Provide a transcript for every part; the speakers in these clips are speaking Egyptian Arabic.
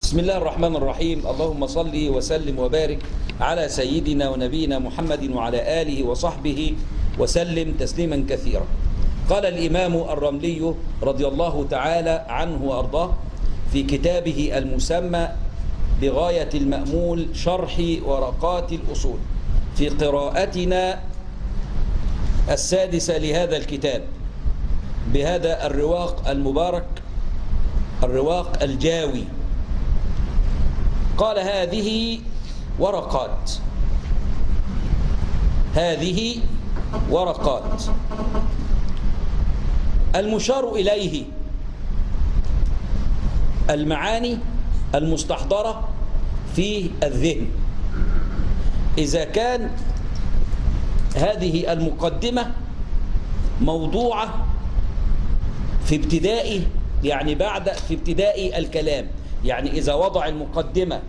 بسم الله الرحمن الرحيم اللهم صل وسلم وبارك على سيدنا ونبينا محمد وعلى آله وصحبه وسلم تسليما كثيرا قال الإمام الرملي رضي الله تعالى عنه وأرضاه في كتابه المسمى بغاية المأمول شرح ورقات الأصول في قراءتنا السادسة لهذا الكتاب بهذا الرواق المبارك الرواق الجاوي قال هذه ورقات هذه ورقات المشار إليه المعاني المستحضرة في الذهن إذا كان هذه المقدمة موضوعة في ابتداء يعني بعد في ابتداء الكلام يعني إذا وضع المقدمة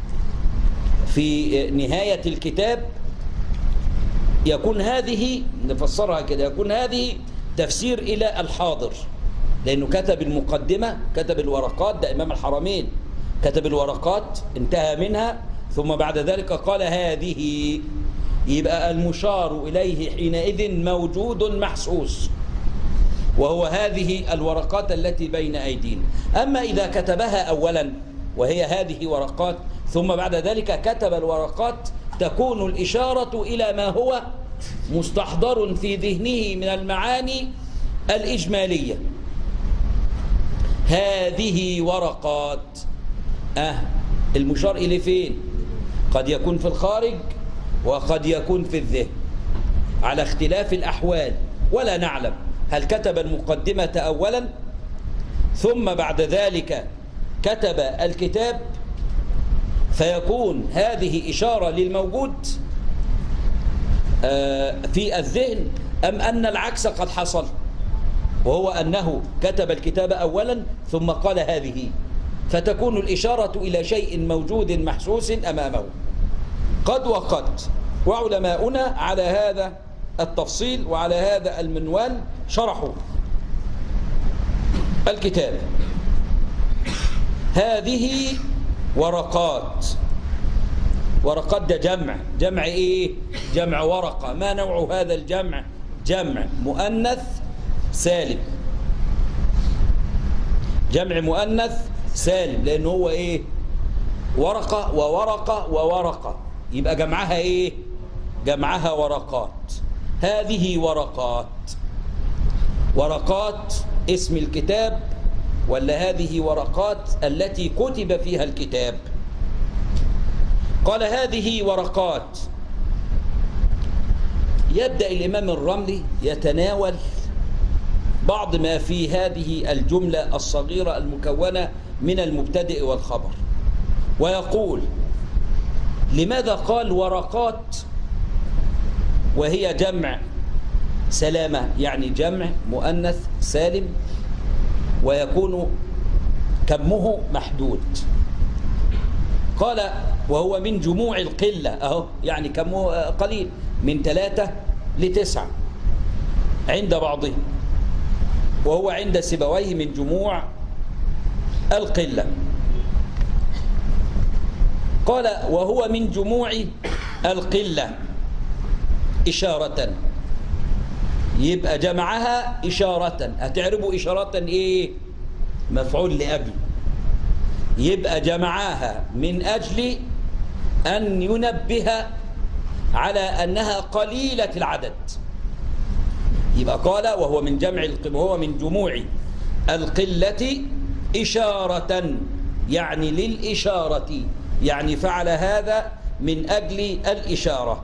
في نهاية الكتاب يكون هذه نفسرها كده يكون هذه تفسير إلى الحاضر لأنه كتب المقدمة كتب الورقات ده إمام الحرمين كتب الورقات انتهى منها ثم بعد ذلك قال هذه يبقى المشار إليه حينئذ موجود محسوس وهو هذه الورقات التي بين أيدينا أما إذا كتبها أولا وهي هذه ورقات ثم بعد ذلك كتب الورقات تكون الإشارة إلى ما هو مستحضر في ذهنه من المعاني الإجمالية هذه ورقات أه المشار إليه فين قد يكون في الخارج وقد يكون في الذهن على اختلاف الأحوال ولا نعلم هل كتب المقدمة أولا ثم بعد ذلك كتب الكتاب فيكون هذه إشارة للموجود في الذهن أم أن العكس قد حصل وهو أنه كتب الكتاب أولا ثم قال هذه فتكون الإشارة إلى شيء موجود محسوس أمامه قد وقد وعلماؤنا على هذا التفصيل وعلى هذا المنوال شرحوا الكتاب هذه ورقات ورقات ده جمع جمع ايه جمع ورقة ما نوع هذا الجمع جمع مؤنث سالم جمع مؤنث سالم لأنه هو ايه ورقة وورقة وورقة يبقى جمعها ايه جمعها ورقات هذه ورقات ورقات اسم الكتاب ولا هذه ورقات التي كتب فيها الكتاب قال هذه ورقات يبدأ الإمام الرملي يتناول بعض ما في هذه الجملة الصغيرة المكونة من المبتدئ والخبر ويقول لماذا قال ورقات وهي جمع سلامة يعني جمع مؤنث سالم ويكون كمه محدود قال وهو من جموع القلة أهو يعني كمه قليل من ثلاثة لتسعة عند بعضهم وهو عند سبويه من جموع القلة قال وهو من جموع القلة إشارة يبقى جمعها إشارة هتعربوا إشارة إيه مفعول لأجل يبقى جمعها من أجل أن ينبه على أنها قليلة العدد يبقى قال وهو من جمع وهو من جموع القلة إشارة يعني للإشارة يعني فعل هذا من أجل الإشارة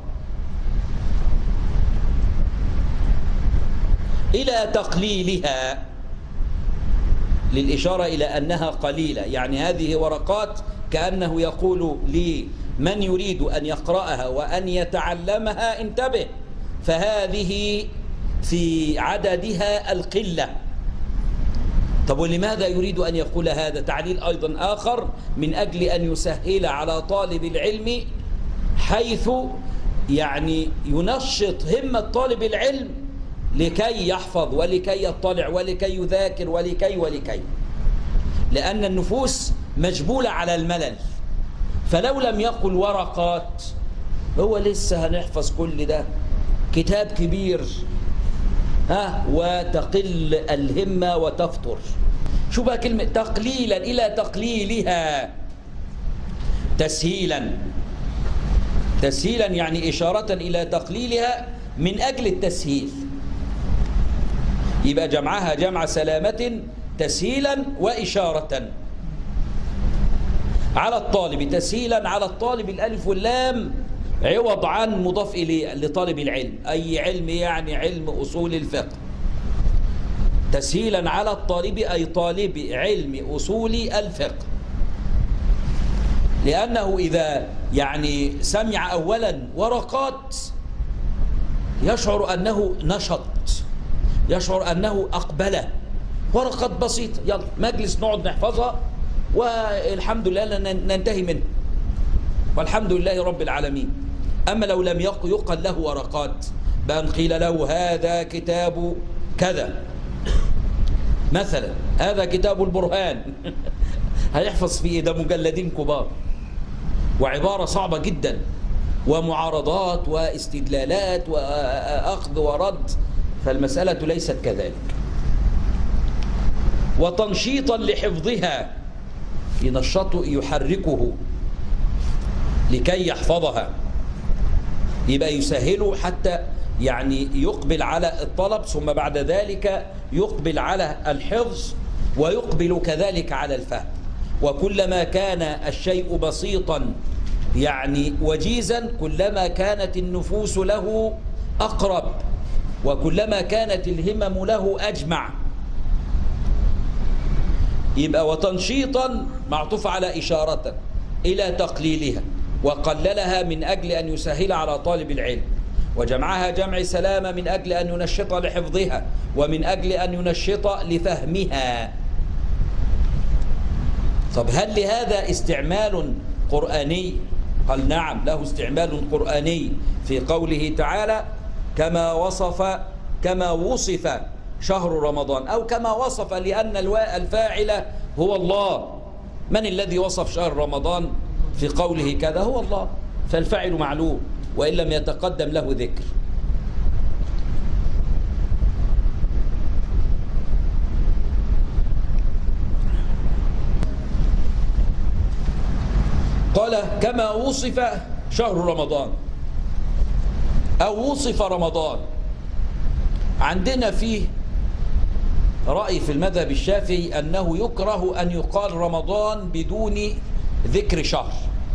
إلى تقليلها للإشارة إلى أنها قليلة يعني هذه ورقات كأنه يقول لمن يريد أن يقرأها وأن يتعلمها انتبه فهذه في عددها القلة طب ولماذا يريد أن يقول هذا تعليل أيضا آخر من أجل أن يسهل على طالب العلم حيث يعني ينشط همة طالب العلم لكي يحفظ ولكي يطلع ولكي يذاكر ولكي ولكي لأن النفوس مجبولة على الملل فلو لم يقل ورقات هو لسه هنحفظ كل ده كتاب كبير ها وتقل الهمة وتفطر شو بقى كلمة تقليلا إلى تقليلها تسهيلا تسهيلا يعني إشارة إلى تقليلها من أجل التسهيل يبقى جمعها جمع سلامة تسهيلا وإشارة على الطالب تسهيلا على الطالب الألف واللام عوض عن مضاف إليه لطالب العلم أي علم يعني علم أصول الفقه تسهيلا على الطالب أي طالب علم أصول الفقه لأنه إذا يعني سمع أولا ورقات يشعر أنه نشط يشعر أنه أقبل ورقات بسيطة يلا مجلس نقعد نحفظها والحمد لله ننتهي منه والحمد لله رب العالمين أما لو لم يقل له ورقات بأن قيل له هذا كتاب كذا مثلا هذا كتاب البرهان هيحفظ فيه ده مجلدين كبار وعبارة صعبة جدا ومعارضات واستدلالات وأخذ ورد فالمسألة ليست كذلك وتنشيطا لحفظها ينشط يحركه لكي يحفظها يبقى يسهله حتى يعني يقبل على الطلب ثم بعد ذلك يقبل على الحفظ ويقبل كذلك على الفهم وكلما كان الشيء بسيطا يعني وجيزا كلما كانت النفوس له أقرب وكلما كانت الهمم له أجمع يبقى وتنشيطا معطوف على إشارة إلى تقليلها وقللها من أجل أن يسهل على طالب العلم وجمعها جمع سلامة من أجل أن ينشط لحفظها ومن أجل أن ينشط لفهمها طب هل لهذا استعمال قرآني قال نعم له استعمال قرآني في قوله تعالى كما وصف كما وصف شهر رمضان أو كما وصف لأن الفاعل هو الله من الذي وصف شهر رمضان في قوله كذا هو الله فالفاعل معلوم وإن لم يتقدم له ذكر قال كما وصف شهر رمضان أو وصف رمضان عندنا فيه رأي في المذهب الشافعي أنه يكره أن يقال رمضان بدون ذكر شهر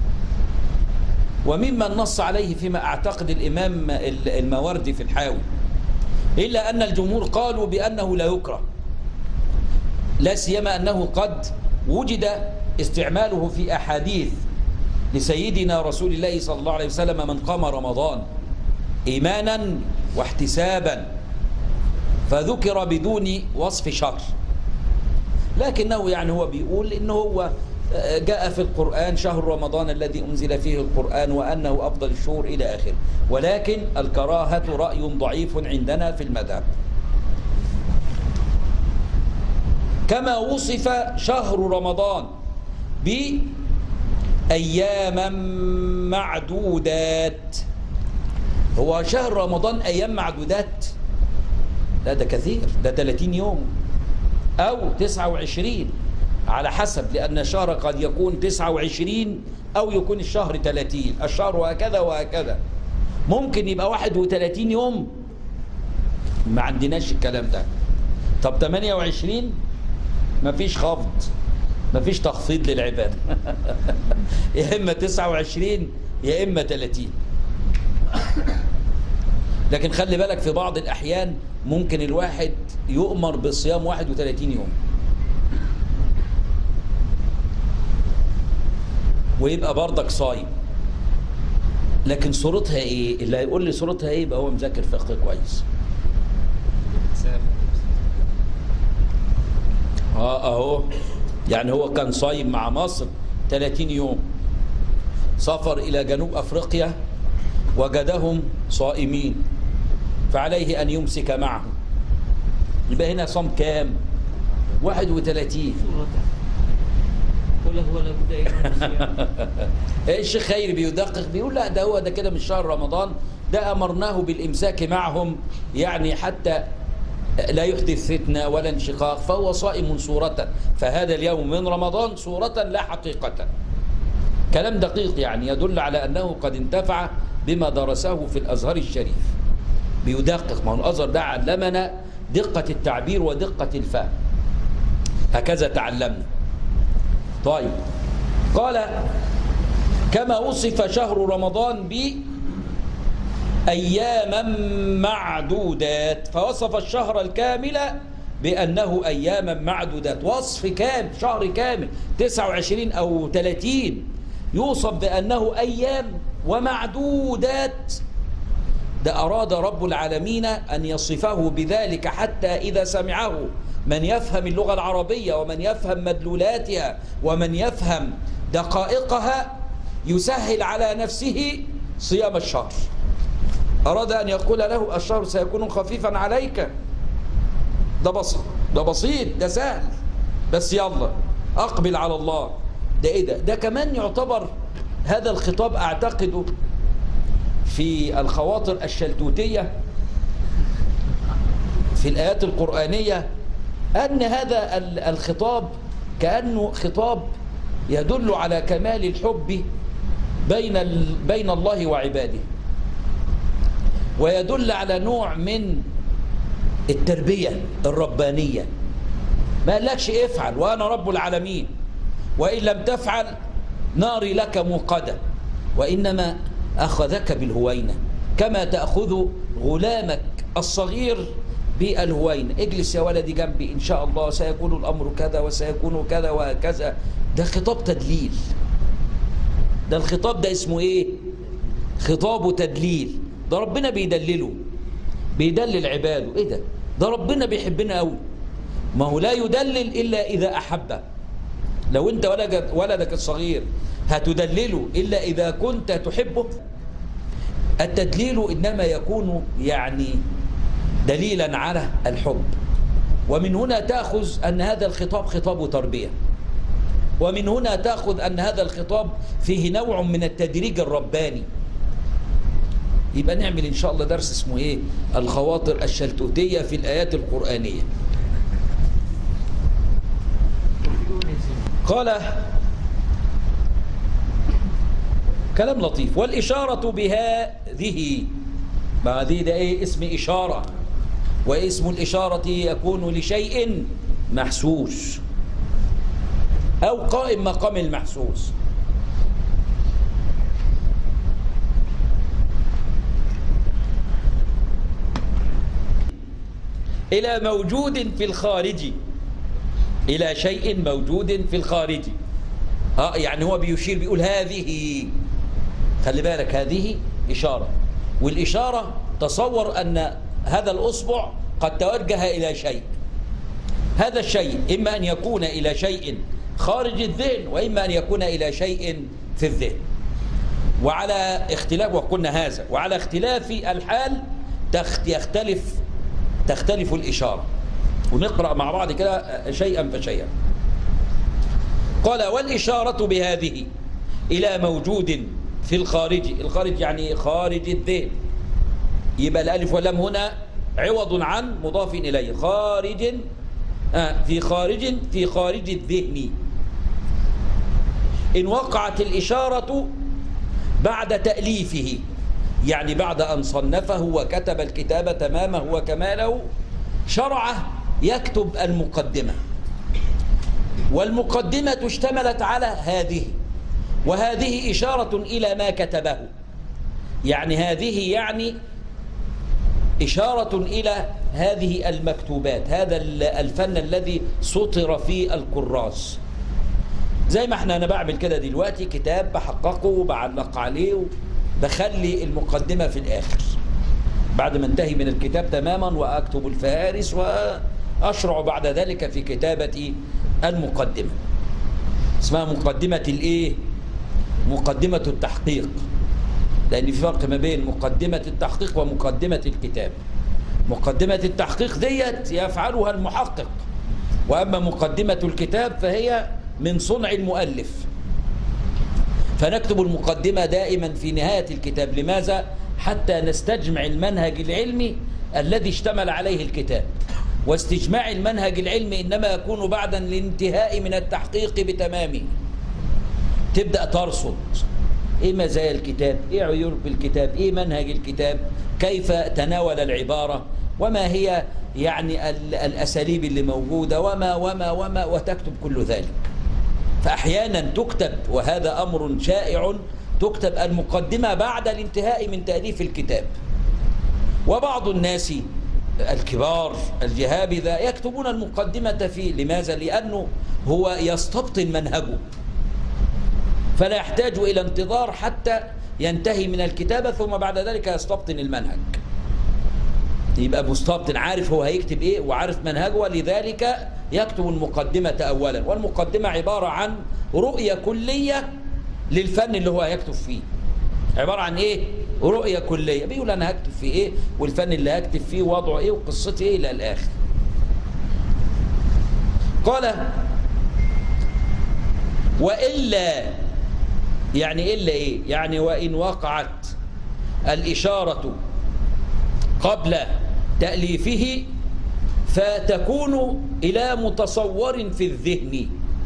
وممن نص عليه فيما أعتقد الإمام الماوردي في الحاوي إلا أن الجمهور قالوا بأنه لا يكره لا سيما أنه قد وجد استعماله في أحاديث لسيدنا رسول الله صلى الله عليه وسلم من قام رمضان إيمانا واحتسابا فذكر بدون وصف شهر لكنه يعني هو بيقول إنه هو جاء في القرآن شهر رمضان الذي أنزل فيه القرآن وأنه أفضل الشهور إلى آخره ولكن الكراهة رأي ضعيف عندنا في المذهب كما وصف شهر رمضان بأياما معدودات هو شهر رمضان أيام معدودات لا ده كثير ده 30 يوم أو 29 على حسب لأن الشهر قد يكون 29 أو يكون الشهر 30 الشهر وهكذا وهكذا ممكن يبقى 31 يوم ما عندناش الكلام ده طب 28 مفيش خفض مفيش تخفيض للعبادة يا إما 29 يا إما 30 لكن خلي بالك في بعض الأحيان ممكن الواحد يؤمر بصيام 31 يوم ويبقى برضك صايم لكن صورتها ايه اللي هيقول لي صورتها ايه يبقى هو مذاكر فقه كويس اه اهو يعني هو كان صايم مع مصر 30 يوم سافر الى جنوب افريقيا وجدهم صائمين فعليه ان يمسك معهم يبقى هنا صام كام 31 قل هو لابد أن يصيام الشيخ خيري بيدقق بيقول لا ده هو ده كده مش شهر رمضان ده أمرناه بالإمساك معهم يعني حتى لا يحدث فتنة ولا انشقاق فهو صائم صورة فهذا اليوم من رمضان صورة لا حقيقة كلام دقيق يعني يدل على أنه قد انتفع بما درسه في الأزهر الشريف بيدقق ما هو الأزهر ده علمنا دقة التعبير ودقة الفهم هكذا تعلمنا طيب قال كما وصف شهر رمضان بأياما معدودات فوصف الشهر الكامل بأنه أياما معدودات وصف كامل شهر كامل 29 أو 30 يوصف بأنه أيام ومعدودات ده أراد رب العالمين أن يصفه بذلك حتى إذا سمعه من يفهم اللغة العربية ومن يفهم مدلولاتها ومن يفهم دقائقها يسهل على نفسه صيام الشهر أراد أن يقول له الشهر سيكون خفيفا عليك ده بسيط ده بسيط ده سهل بس يلا أقبل على الله ده إيه ده ده كمان يعتبر هذا الخطاب أعتقده في الخواطر الشلتوتية في الآيات القرآنية أن هذا الخطاب كأنه خطاب يدل على كمال الحب بين بين الله وعباده ويدل على نوع من التربية الربانية ما قالكش افعل وأنا رب العالمين وإن لم تفعل ناري لك موقدة وإنما أخذك بالهوينة كما تأخذ غلامك الصغير بالهوينة اجلس يا ولدي جنبي إن شاء الله سيكون الأمر كذا وسيكون كذا وكذا ده خطاب تدليل ده الخطاب ده اسمه إيه خطاب تدليل ده ربنا بيدلله بيدلل عباده إيه ده ده ربنا بيحبنا قوي ما هو لا يدلل إلا إذا أحبه لو أنت ولدك, ولدك الصغير هتدلله إلا إذا كنت تحبه التدليل إنما يكون يعني دليلا على الحب ومن هنا تأخذ أن هذا الخطاب خطاب تربية ومن هنا تأخذ أن هذا الخطاب فيه نوع من التدريج الرباني يبقى نعمل إن شاء الله درس اسمه إيه الخواطر الشلتوتية في الآيات القرآنية قال كلام لطيف والإشارة بهذه ما دي ده إيه اسم إشارة واسم الإشارة يكون لشيء محسوس أو قائم مقام المحسوس إلى موجود في الخارج إلى شيء موجود في الخارج اه يعني هو بيشير بيقول هذه خلي بالك هذه إشارة والإشارة تصور أن هذا الأصبع قد توجه إلى شيء هذا الشيء إما أن يكون إلى شيء خارج الذهن وإما أن يكون إلى شيء في الذهن وعلى اختلاف وقلنا هذا وعلى اختلاف الحال يختلف تختلف الإشارة ونقرأ مع بعض كده شيئا فشيئا قال والإشارة بهذه إلى موجود في الخارج الخارج يعني خارج الذهن يبقى الألف واللام هنا عوض عن مضاف إليه خارج آه في خارج في خارج الذهن إن وقعت الإشارة بعد تأليفه يعني بعد أن صنفه وكتب الكتاب تمامه وكماله شرع يكتب المقدمة والمقدمة اشتملت على هذه وهذه إشارة إلى ما كتبه يعني هذه يعني إشارة إلى هذه المكتوبات هذا الفن الذي سطر في الكراس زي ما احنا أنا بعمل كده دلوقتي كتاب بحققه وبعلق عليه بخلي المقدمة في الآخر بعد ما انتهي من الكتاب تماما وأكتب الفهارس وأشرع بعد ذلك في كتابة المقدمة اسمها مقدمة الإيه؟ مقدمة التحقيق لأن في فرق ما بين مقدمة التحقيق ومقدمة الكتاب مقدمة التحقيق ديت يفعلها المحقق وأما مقدمة الكتاب فهي من صنع المؤلف فنكتب المقدمة دائما في نهاية الكتاب لماذا؟ حتى نستجمع المنهج العلمي الذي اشتمل عليه الكتاب واستجماع المنهج العلمي إنما يكون بعد الانتهاء من التحقيق بتمامه تبدأ ترصد ايه مزايا الكتاب ايه عيوب الكتاب ايه منهج الكتاب كيف تناول العبارة وما هي يعني الأساليب اللي موجودة وما وما وما وتكتب كل ذلك فأحيانا تكتب وهذا أمر شائع تكتب المقدمة بعد الانتهاء من تأليف الكتاب وبعض الناس الكبار الجهابذة يكتبون المقدمة فيه لماذا؟ لأنه هو يستبطن منهجه فلا يحتاج إلى انتظار حتى ينتهي من الكتابة ثم بعد ذلك يستبطن المنهج يبقى مستبطن عارف هو هيكتب ايه وعارف منهجه ولذلك يكتب المقدمة أولا والمقدمة عبارة عن رؤية كلية للفن اللي هو هيكتب فيه عبارة عن ايه رؤية كلية بيقول انا هكتب في ايه والفن اللي هكتب فيه وضعه ايه وقصتي ايه الى الاخر قال وإلا يعني إلا إيه يعني وإن وقعت الإشارة قبل تأليفه فتكون إلى متصور في الذهن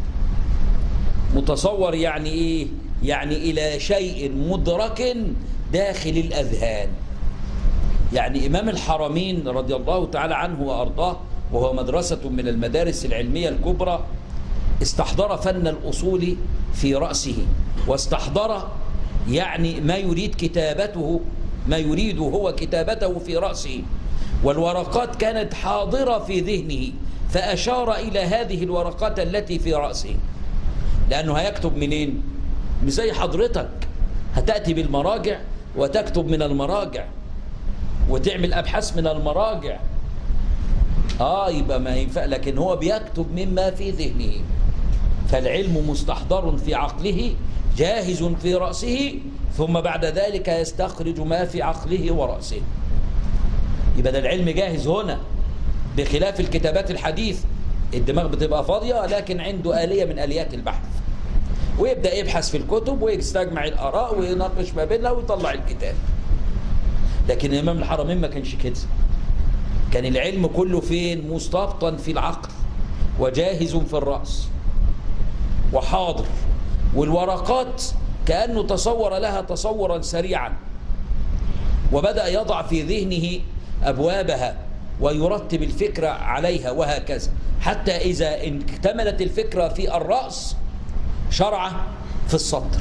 متصور يعني إيه يعني إلى شيء مدرك داخل الأذهان يعني إمام الحرمين رضي الله تعالى عنه وأرضاه وهو مدرسة من المدارس العلمية الكبرى استحضر فن الأصول في رأسه واستحضر يعني ما يريد كتابته ما يريد هو كتابته في رأسه والورقات كانت حاضرة في ذهنه فأشار إلى هذه الورقات التي في رأسه لأنه هيكتب منين مش زي حضرتك هتأتي بالمراجع وتكتب من المراجع وتعمل أبحاث من المراجع آه يبقى ما ينفع لكن هو بيكتب مما في ذهنه فالعلم مستحضر في عقله جاهز في رأسه ثم بعد ذلك يستخرج ما في عقله ورأسه يبقى ده العلم جاهز هنا بخلاف الكتابات الحديث الدماغ بتبقى فاضية لكن عنده آلية من آليات البحث ويبدأ يبحث في الكتب ويستجمع الآراء ويناقش ما بينها ويطلع الكتاب لكن الإمام الحرمين ما كانش كده كان العلم كله فين مستبطن في العقل وجاهز في الرأس وحاضر والورقات كأنه تصور لها تصورا سريعا وبدأ يضع في ذهنه أبوابها ويرتب الفكرة عليها وهكذا حتى إذا اكتملت الفكرة في الرأس شرع في السطر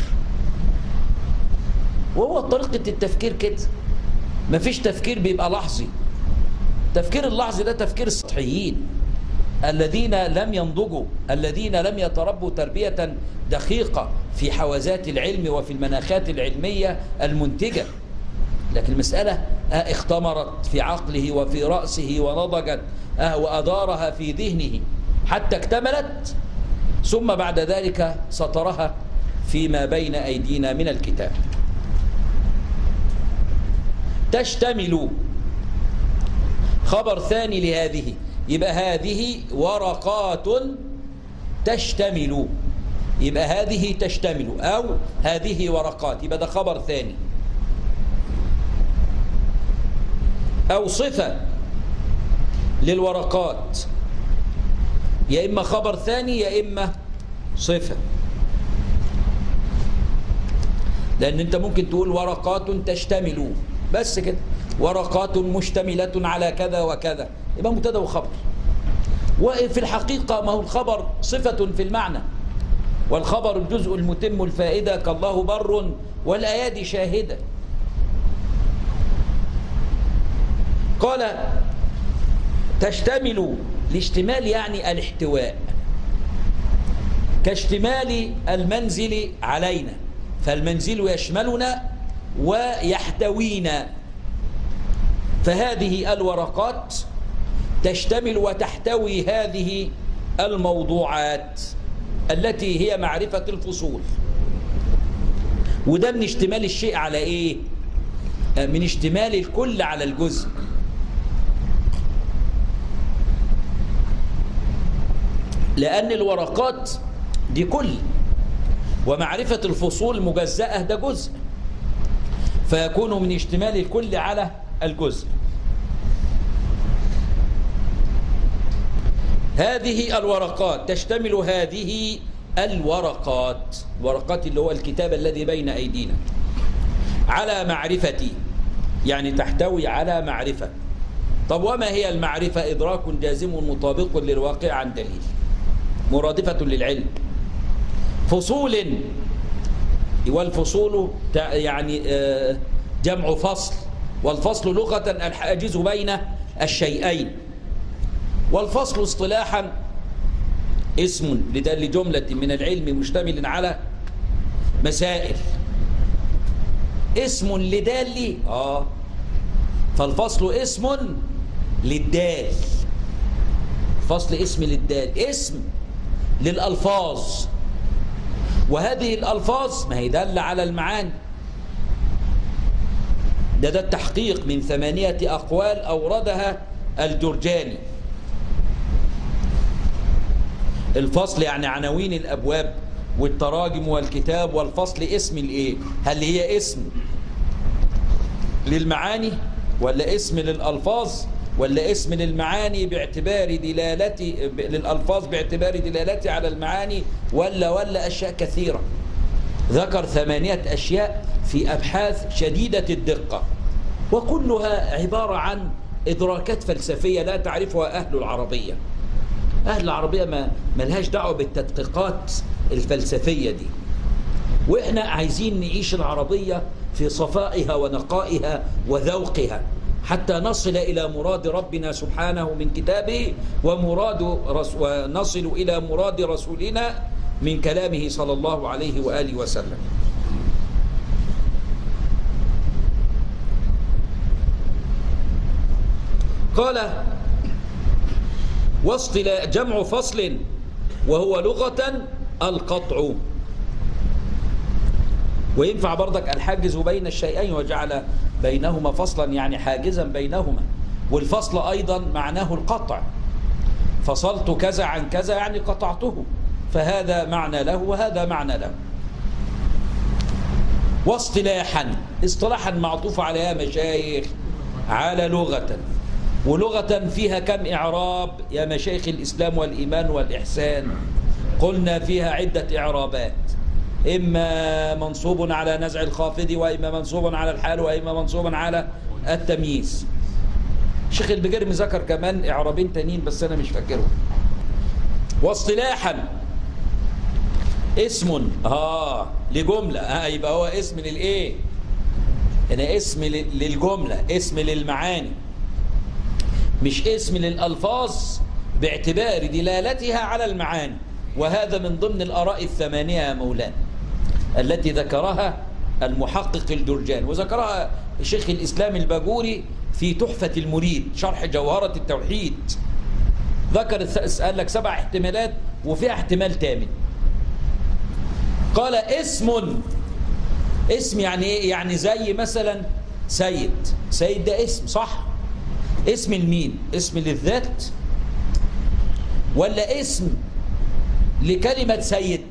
وهو طريقة التفكير كده مفيش تفكير بيبقى لحظي تفكير اللحظي ده تفكير السطحيين الذين لم ينضجوا الذين لم يتربوا تربية دقيقة في حوزات العلم وفي المناخات العلمية المنتجة لكن المسألة اختمرت في عقله وفي رأسه ونضجت وأدارها في ذهنه حتى اكتملت ثم بعد ذلك سطرها فيما بين أيدينا من الكتاب تشتمل خبر ثاني لهذه يبقى هذه ورقات تشتمل يبقى هذه تشتمل أو هذه ورقات يبقى ده خبر ثاني أو صفة للورقات يا إما خبر ثاني يا إما صفة لأن أنت ممكن تقول ورقات تشتمل بس كده ورقات مشتملة على كذا وكذا يبقى مبتدا وخبر وفي الحقيقة ما هو الخبر صفة في المعنى والخبر الجزء المتم الفائدة كالله بر والأيادي شاهدة قال تشتمل الاشتمال يعني الاحتواء كاشتمال المنزل علينا فالمنزل يشملنا ويحتوينا فهذه الورقات تشتمل وتحتوي هذه الموضوعات التي هي معرفة الفصول وده من اشتمال الشيء على ايه من اشتمال الكل على الجزء لأن الورقات دي كل ومعرفة الفصول مجزأة ده جزء فيكون من اشتمال الكل على الجزء هذه الورقات تشتمل هذه الورقات ورقات اللي هو الكتاب الذي بين أيدينا على معرفتي يعني تحتوي على معرفة طب وما هي المعرفة إدراك جازم مطابق للواقع عن دليل مرادفة للعلم فصول والفصول يعني جمع فصل والفصل لغة الحاجز بين الشيئين والفصل اصطلاحا اسم لجملة من العلم مشتمل على مسائل اسم لدال آه فالفصل اسم للدال فصل اسم للدال اسم للألفاظ وهذه الألفاظ ما هي دالة على المعاني ده ده التحقيق من ثمانية أقوال أوردها الجرجاني الفصل يعني عناوين الأبواب والتراجم والكتاب والفصل اسم الايه هل هي اسم للمعاني ولا اسم للألفاظ ولا اسم للمعاني باعتبار دلالتي للألفاظ باعتبار دلالتي على المعاني ولا ولا أشياء كثيرة ذكر ثمانية أشياء في أبحاث شديدة الدقة وكلها عبارة عن إدراكات فلسفية لا تعرفها أهل العربية أهل العربية ما ملهاش دعوة بالتدقيقات الفلسفية دي وإحنا عايزين نعيش العربية في صفائها ونقائها وذوقها حتى نصل إلى مراد ربنا سبحانه من كتابه ومراد رس ونصل إلى مراد رسولنا من كلامه صلى الله عليه وآله وسلم قال واصطلاء جمع فصل وهو لغة القطع وينفع برضك الحاجز بين الشيئين وجعل بينهما فصلا يعني حاجزا بينهما والفصل أيضا معناه القطع فصلت كذا عن كذا يعني قطعته فهذا معنى له وهذا معنى له واصطلاحا اصطلاحا معطوف على يا مشايخ على لغة ولغة فيها كم إعراب يا مشايخ الإسلام والإيمان والإحسان قلنا فيها عدة إعرابات إما منصوب على نزع الخافض وإما منصوب على الحال وإما منصوب على التمييز الشيخ البجرمي ذكر كمان إعرابين تانيين بس أنا مش فاكرهم واصطلاحا اسم اه لجملة اه يبقى هو اسم للايه هنا اسم للجملة اسم للمعاني مش اسم للألفاظ باعتبار دلالتها على المعاني وهذا من ضمن الآراء الثمانية يا مولانا التي ذكرها المحقق الجرجان وذكرها شيخ الإسلام الباجوري في تحفة المريد شرح جوهرة التوحيد ذكر قال لك سبع احتمالات وفيها احتمال ثامن قال اسم اسم يعني ايه يعني زي مثلا سيد سيد ده اسم صح اسم المين اسم للذات ولا اسم لكلمة سيد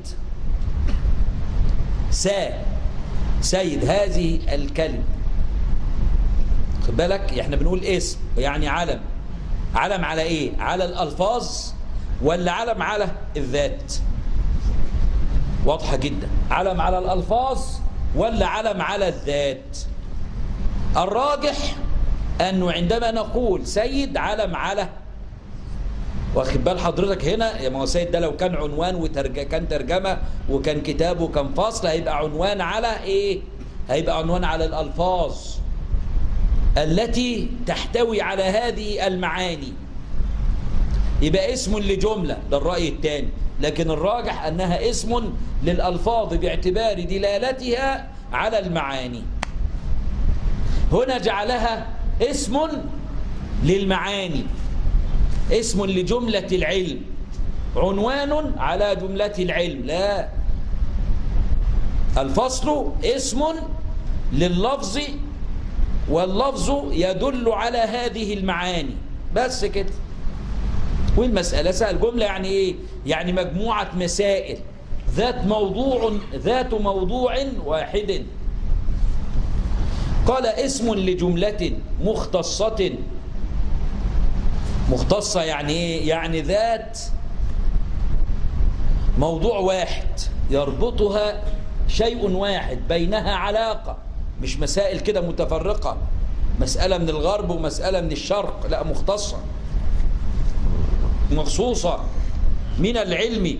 سا سيد هذه الكلمة خد بالك احنا بنقول اسم يعني علم علم على ايه على الألفاظ ولا علم على الذات واضحة جدا علم على الألفاظ ولا علم على الذات الراجح أنه عندما نقول سيد علم على واخد بال حضرتك هنا يا ما هو سيد ده لو كان عنوان وترج... كان ترجمة وكان كتاب وكان فصل هيبقى عنوان على ايه هيبقى عنوان على الألفاظ التي تحتوي على هذه المعاني يبقى اسم لجملة ده الرأي الثاني لكن الراجح أنها اسم للألفاظ باعتبار دلالتها على المعاني هنا جعلها اسم للمعاني اسم لجملة العلم عنوان على جملة العلم لا الفصل اسم لللفظ واللفظ يدل على هذه المعاني بس كده والمسألة سهل جملة يعني ايه يعني مجموعة مسائل ذات موضوع ذات موضوع واحد قال اسم لجملة مختصة مختصة يعني ايه يعني ذات موضوع واحد يربطها شيء واحد بينها علاقة مش مسائل كده متفرقة مسألة من الغرب ومسألة من الشرق لا مختصة مخصوصة من العلم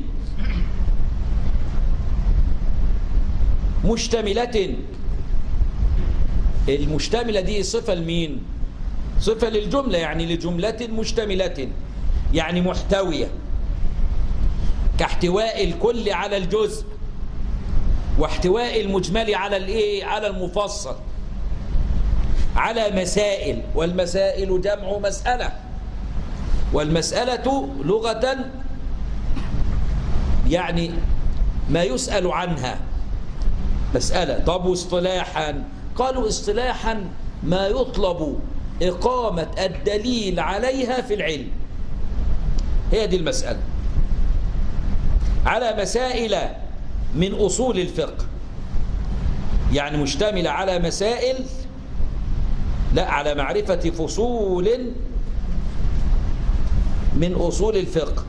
مشتملة المشتملة دي صفة لمين صفة للجملة يعني لجملة مشتملة يعني محتوية كاحتواء الكل على الجزء واحتواء المجمل على الايه على المفصل على مسائل والمسائل جمع مسألة والمسألة لغة يعني ما يسأل عنها مسألة طب واصطلاحا قالوا اصطلاحا ما يطلب إقامة الدليل عليها في العلم هي دي المسألة على مسائل من أصول الفقه يعني مشتملة على مسائل لا على معرفة فصول من أصول الفقه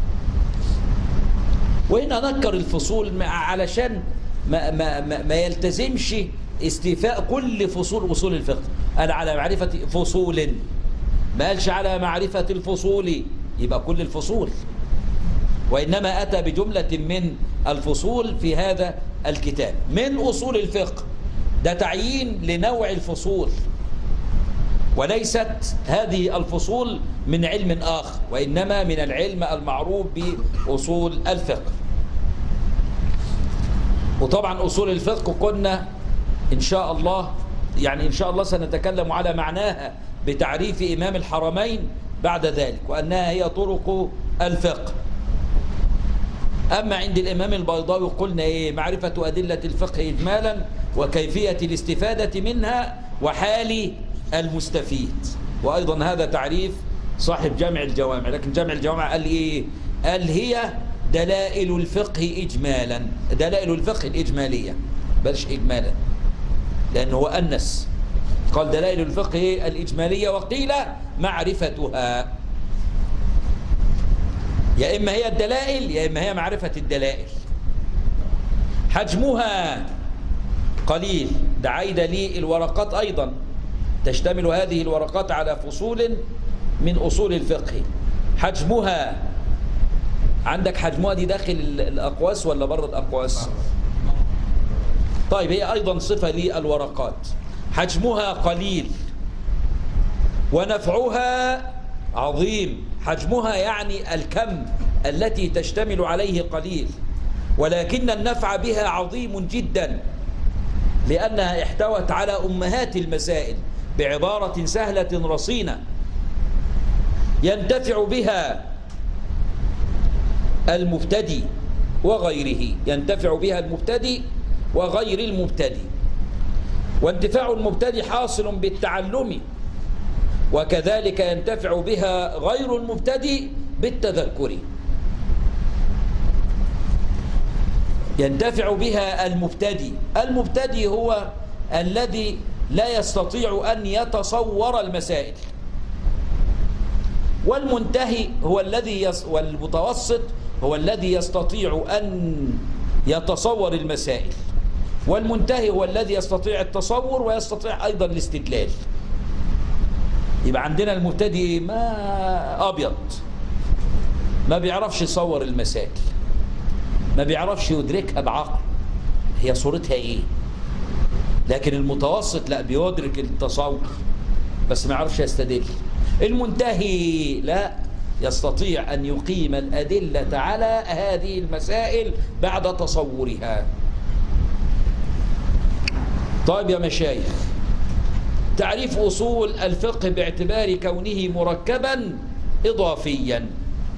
وهنا نكر الفصول علشان ما, ما, ما, ما يلتزمش استيفاء كل فصول أصول الفقه قال على معرفة فصول ما قالش على معرفة الفصول يبقى كل الفصول وإنما أتى بجملة من الفصول في هذا الكتاب من أصول الفقه ده تعيين لنوع الفصول وليست هذه الفصول من علم آخر وإنما من العلم المعروف بأصول الفقه وطبعا أصول الفقه قلنا إن شاء الله يعني إن شاء الله سنتكلم على معناها بتعريف إمام الحرمين بعد ذلك وأنها هي طرق الفقه أما عند الإمام البيضاوي قلنا إيه معرفة أدلة الفقه إجمالا وكيفية الاستفادة منها وحال المستفيد وأيضا هذا تعريف صاحب جامع الجوامع لكن جامع الجوامع قال إيه قال هي دلائل الفقه إجمالا دلائل الفقه الإجمالية بلش إجمالا لأنه هو أنس قال دلائل الفقه الإجمالية وقيل معرفتها يا إما هي الدلائل يا إما هي معرفة الدلائل حجمها قليل ده عايد لي الورقات أيضا تشتمل هذه الورقات على فصول من أصول الفقه حجمها عندك حجمها دي داخل الأقواس ولا بره الأقواس طيب هي أيضا صفة للورقات حجمها قليل ونفعها عظيم حجمها يعني الكم التي تشتمل عليه قليل ولكن النفع بها عظيم جدا لأنها احتوت على أمهات المسائل بعبارة سهلة رصينة ينتفع بها المبتدي وغيره ينتفع بها المبتدي وغير المبتدي وانتفاع المبتدي حاصل بالتعلم وكذلك ينتفع بها غير المبتدي بالتذكر ينتفع بها المبتدي المبتدي هو الذي لا يستطيع أن يتصور المسائل والمنتهي هو الذي يص والمتوسط هو الذي يستطيع أن يتصور المسائل والمنتهي هو الذي يستطيع التصور ويستطيع أيضا الاستدلال يبقى عندنا المبتدئ ما أبيض ما بيعرفش يصور المسائل ما بيعرفش يدركها بعقل هي صورتها ايه لكن المتوسط لا بيدرك التصور بس ما يعرفش يستدل المنتهي لا يستطيع أن يقيم الأدلة على هذه المسائل بعد تصورها طيب يا مشايخ تعريف أصول الفقه باعتبار كونه مركبا إضافيا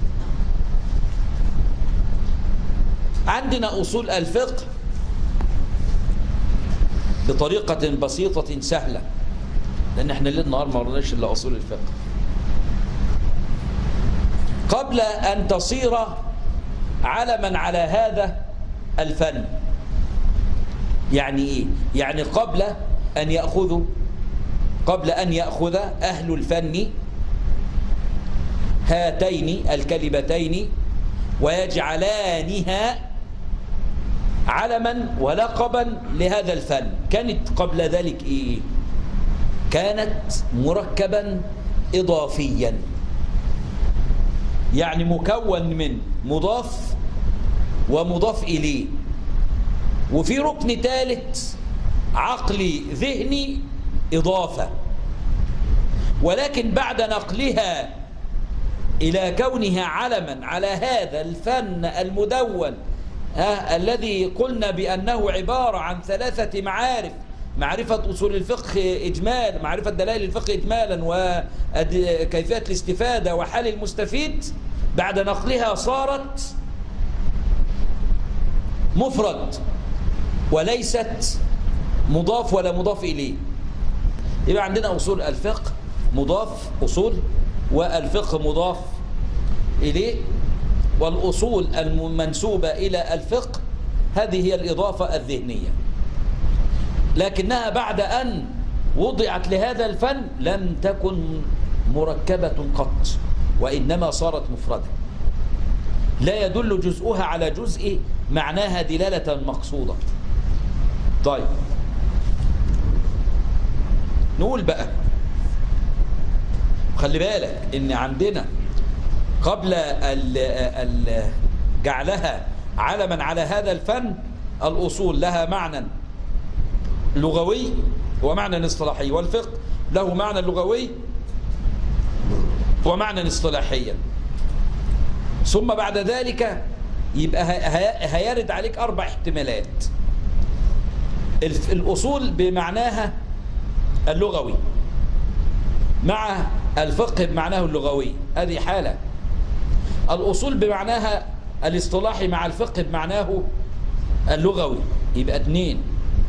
عندنا أصول الفقه بطريقة بسيطة سهلة لأن احنا ليل نهار ما رناش إلا أصول الفقه قبل أن تصير علما على هذا الفن يعني إيه؟ يعني قبل أن يأخذوا قبل أن يأخذ أهل الفن هاتين الكلمتين ويجعلانها علما ولقبا لهذا الفن كانت قبل ذلك إيه؟ كانت مركبا إضافيا يعني مكون من مضاف ومضاف إليه وفي ركن ثالث عقلي ذهني إضافة ولكن بعد نقلها إلى كونها علما على هذا الفن المدون ها الذي قلنا بأنه عبارة عن ثلاثة معارف معرفة أصول الفقه إجمال معرفة دلائل الفقه إجمالا وكيفية الاستفادة وحال المستفيد بعد نقلها صارت مفرد وليست مضاف ولا مضاف إليه يبقى عندنا أصول الفقه مضاف أصول والفقه مضاف إليه والأصول المنسوبة إلى الفقه هذه هي الإضافة الذهنية لكنها بعد أن وضعت لهذا الفن لم تكن مركبة قط وإنما صارت مفردة لا يدل جزءها على جزء معناها دلالة مقصودة طيب نقول بقى خلي بالك ان عندنا قبل ال ال جعلها علما على هذا الفن الأصول لها معنى لغوي ومعنى اصطلاحي والفقه له معنى لغوي ومعنى اصطلاحيا ثم بعد ذلك يبقى هيرد عليك أربع احتمالات الأصول بمعناها اللغوي مع الفقه بمعناه اللغوي هذه حالة الأصول بمعناها الاصطلاحي مع الفقه بمعناه اللغوي يبقى اثنين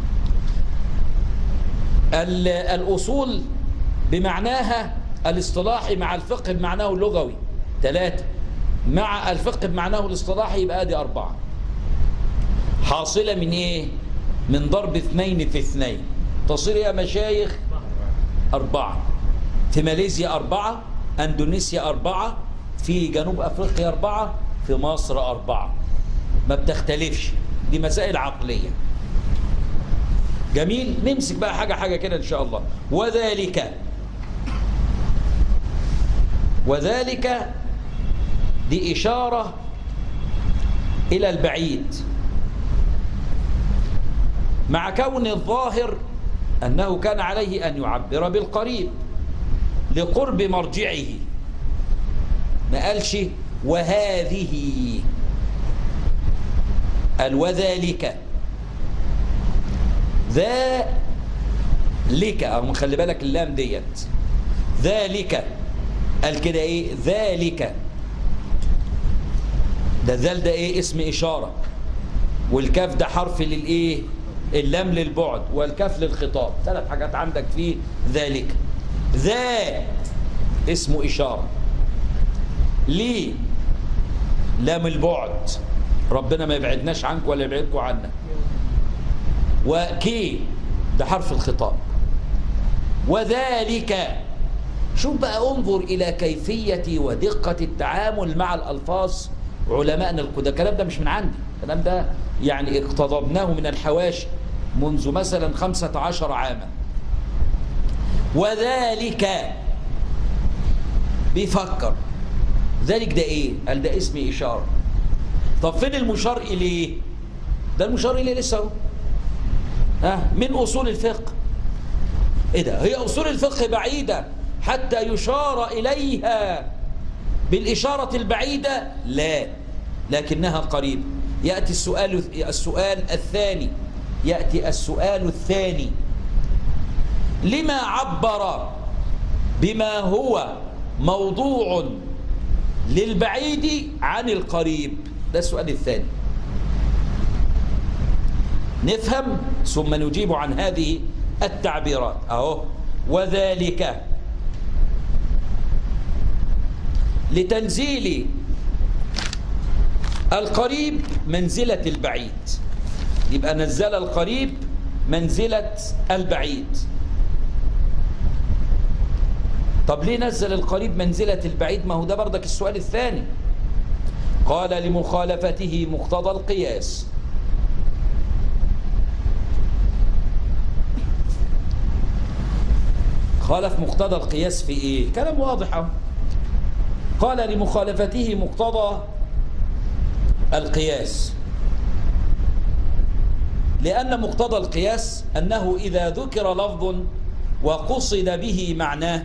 الأصول بمعناها الاصطلاحي مع الفقه بمعناه اللغوي ثلاثة مع الفقه بمعناه الاصطلاحي يبقى دي أربعة حاصلة من إيه؟ من ضرب اثنين في اثنين تصير يا مشايخ أربعة في ماليزيا أربعة أندونيسيا أربعة في جنوب أفريقيا أربعة في مصر أربعة ما بتختلفش دي مسائل عقلية جميل نمسك بقى حاجة حاجة كده إن شاء الله وذلك وذلك دي إشارة إلى البعيد مع كون الظاهر أنه كان عليه أن يعبر بالقريب لقرب مرجعه ما قالش وهذه قال وذلك ذلك أو خلي بالك اللام ديت ذلك قال كده ايه ذلك ده ذال ده ايه اسم اشاره والكاف ده حرف للايه اللام للبعد والكاف للخطاب ثلاث حاجات عندك في ذلك ذا اسمه اشاره ليه لام البعد ربنا ما يبعدناش عنك ولا يبعدكم عنا وكي ده حرف الخطاب وذلك شوف بقى انظر إلى كيفية ودقة التعامل مع الألفاظ علماءنا القدامى الكلام ده مش من عندي الكلام ده يعني اقتضبناه من الحواشي منذ مثلا خمسة عشر عاما وذلك بيفكر ذلك ده ايه قال ده اسم إشارة طب فين المشار إليه ده المشار إليه لسه اهو ها من أصول الفقه ايه ده هي أصول الفقه بعيدة حتى يشار إليها بالإشارة البعيدة لا لكنها قريبة يأتي السؤال السؤال الثاني يأتي السؤال الثاني لما عبر بما هو موضوع للبعيد عن القريب ده السؤال الثاني نفهم ثم نجيب عن هذه التعبيرات أهو وذلك القريب منزلة البعيد يبقى نزل القريب منزلة البعيد طب ليه نزل القريب منزلة البعيد ما هو ده بردك السؤال الثاني قال لمخالفته مقتضى القياس خالف مقتضى القياس في ايه كلام واضح أهو. قال لمخالفته مقتضى القياس لأن مقتضى القياس أنه إذا ذكر لفظ وقصد به معناه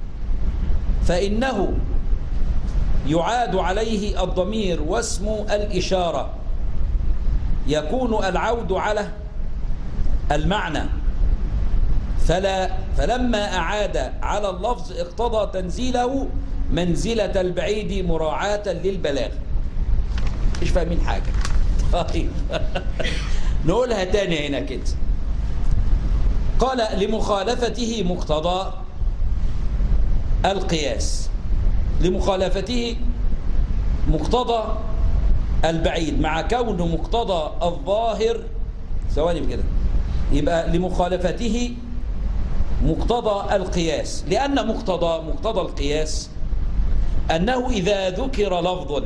فإنه يعاد عليه الضمير واسم الإشارة يكون العود على المعنى فلا فلما أعاد على اللفظ اقتضى تنزيله منزلة البعيد مراعاة للبلاغ مش فاهمين حاجة طيب نقولها تاني هنا كده قال لمخالفته مقتضى القياس لمخالفته مقتضى البعيد مع كونه مقتضى الظاهر ثواني كده يبقى لمخالفته مقتضى القياس لأن مقتضى مقتضى القياس أنه إذا ذكر لفظ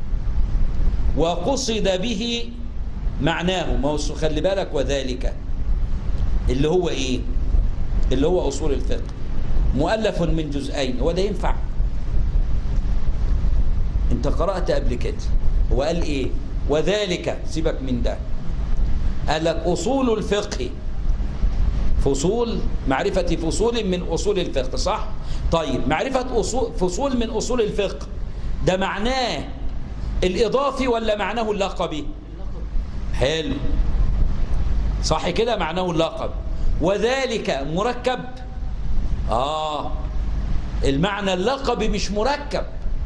وقصد به معناه ما هو خلي بالك وذلك اللي هو إيه اللي هو أصول الفقه مؤلف من جزئين هو ده ينفع انت قرأت قبل كده هو قال ايه وذلك سيبك من ده قال لك أصول الفقه فصول معرفة فصول من أصول الفقه صح طيب معرفة أصول فصول من أصول الفقه ده معناه الإضافي ولا معناه اللقبي حلو صح كده معناه اللقب وذلك مركب آه المعنى اللقبي مش مركب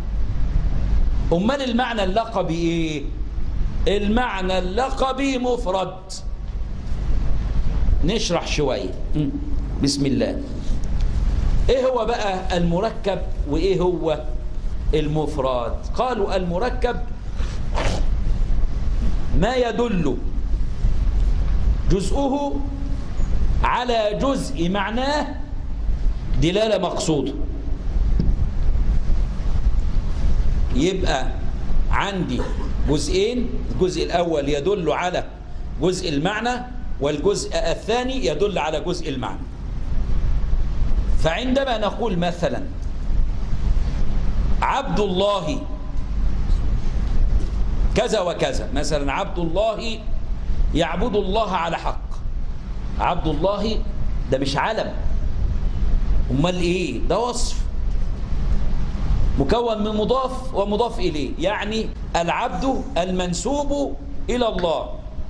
أمال المعنى اللقبي إيه المعنى اللقبي مفرد نشرح شوية بسم الله إيه هو بقى المركب وإيه هو المفرد قالوا المركب ما يدل جزءه على جزء معناه دلالة مقصودة يبقى عندي جزئين الجزء الأول يدل على جزء المعنى والجزء الثاني يدل على جزء المعنى فعندما نقول مثلا عبد الله كذا وكذا مثلا عبد الله يعبد الله على حق عبد الله ده مش علم امال ايه ده وصف مكون من مضاف ومضاف اليه يعني العبد المنسوب الى الله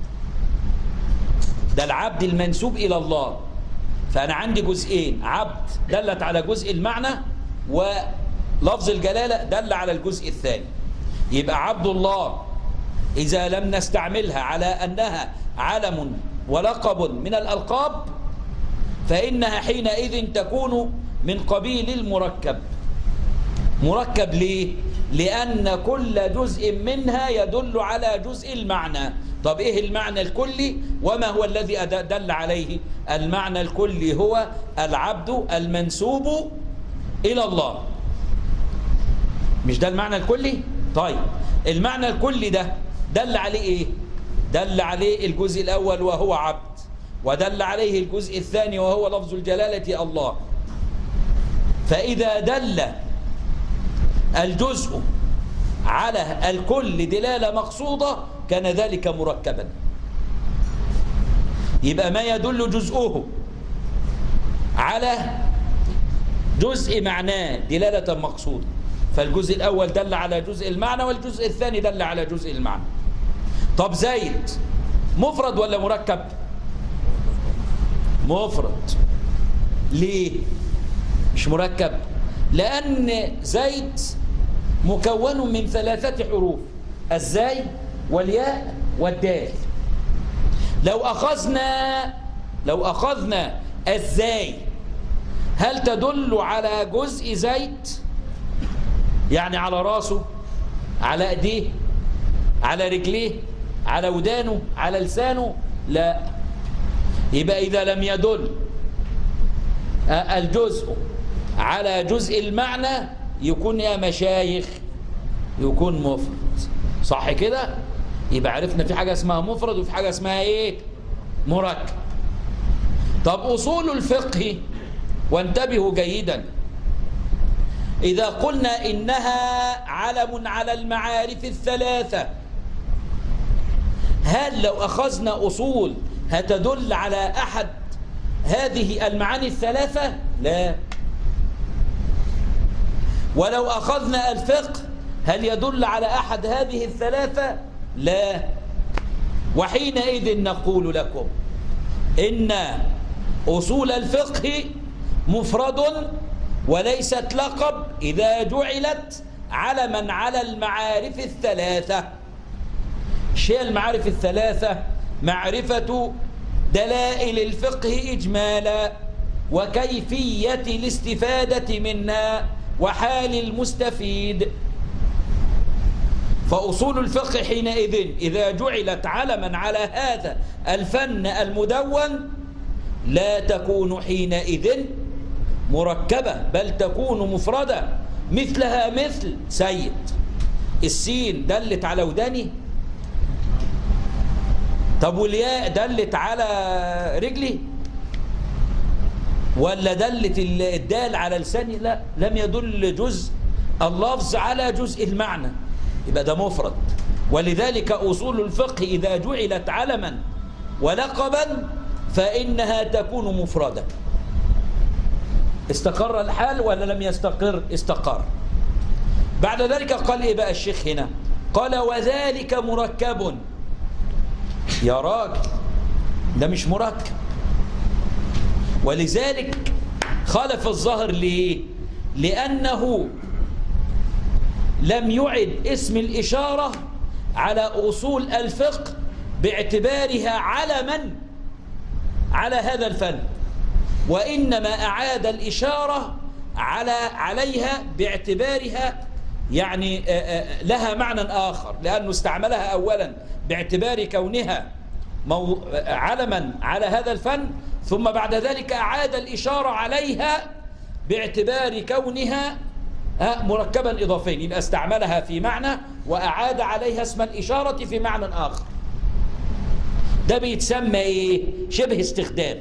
ده العبد المنسوب الى الله فانا عندي جزئين عبد دلت على جزء المعنى ولفظ الجلاله دل على الجزء الثاني يبقى عبد الله اذا لم نستعملها على انها علم ولقب من الالقاب فانها حينئذ تكون من قبيل المركب مركب ليه لأن كل جزء منها يدل على جزء المعنى طب إيه المعنى الكلي وما هو الذي دل عليه المعنى الكلي هو العبد المنسوب إلى الله مش ده المعنى الكلي طيب المعنى الكلي ده دل عليه إيه دل عليه الجزء الأول وهو عبد ودل عليه الجزء الثاني وهو لفظ الجلالة الله فإذا دل الجزء على الكل دلالة مقصودة كان ذلك مركبا يبقى ما يدل جزءه على جزء معناه دلالة مقصودة فالجزء الأول دل على جزء المعنى والجزء الثاني دل على جزء المعنى طب زيد مفرد ولا مركب مفرد ليه مش مركب لأن زيد مكون من ثلاثة حروف الزاي والياء والدال لو أخذنا لو أخذنا الزاي هل تدل على جزء زيد يعني على راسه على ايديه على رجليه على ودانه على لسانه لا يبقى إذا لم يدل آه، الجزء على جزء المعنى يكون يا مشايخ يكون مفرد صح كده يبقى عرفنا في حاجة اسمها مفرد وفي حاجة اسمها ايه مركب طب أصول الفقه وانتبهوا جيدا إذا قلنا إنها علم على المعارف الثلاثة هل لو أخذنا أصول هتدل على أحد هذه المعاني الثلاثة لا ولو أخذنا الفقه هل يدل على أحد هذه الثلاثة لا وحينئذ نقول لكم إن أصول الفقه مفرد وليست لقب إذا جعلت علما على المعارف الثلاثة شيء المعارف الثلاثة معرفة دلائل الفقه إجمالا وكيفية الاستفادة منها وحال المستفيد فأصول الفقه حينئذ إذا جعلت علما على هذا الفن المدون لا تكون حينئذ مركبة بل تكون مفردة مثلها مثل سيد السين دلت على وداني طب والياء دلت على رجلي ولا دلت الدال على لساني لا لم يدل جزء اللفظ على جزء المعنى يبقى ده مفرد ولذلك أصول الفقه إذا جعلت علما ولقبا فإنها تكون مفردة استقر الحال ولا لم يستقر استقر بعد ذلك قال إيه بقى الشيخ هنا قال وذلك مركب يا راجل ده مش مركب ولذلك خالف الظهر ليه لأنه لم يعد اسم الإشارة على أصول الفقه باعتبارها علما على هذا الفن وإنما أعاد الإشارة على عليها باعتبارها يعني لها معنى آخر لأنه استعملها أولا باعتبار كونها مو علما على هذا الفن ثم بعد ذلك أعاد الإشارة عليها باعتبار كونها مركبا إضافيا يبقى استعملها في معنى وأعاد عليها اسم الإشارة في معنى آخر ده بيتسمى إيه؟ شبه استخدام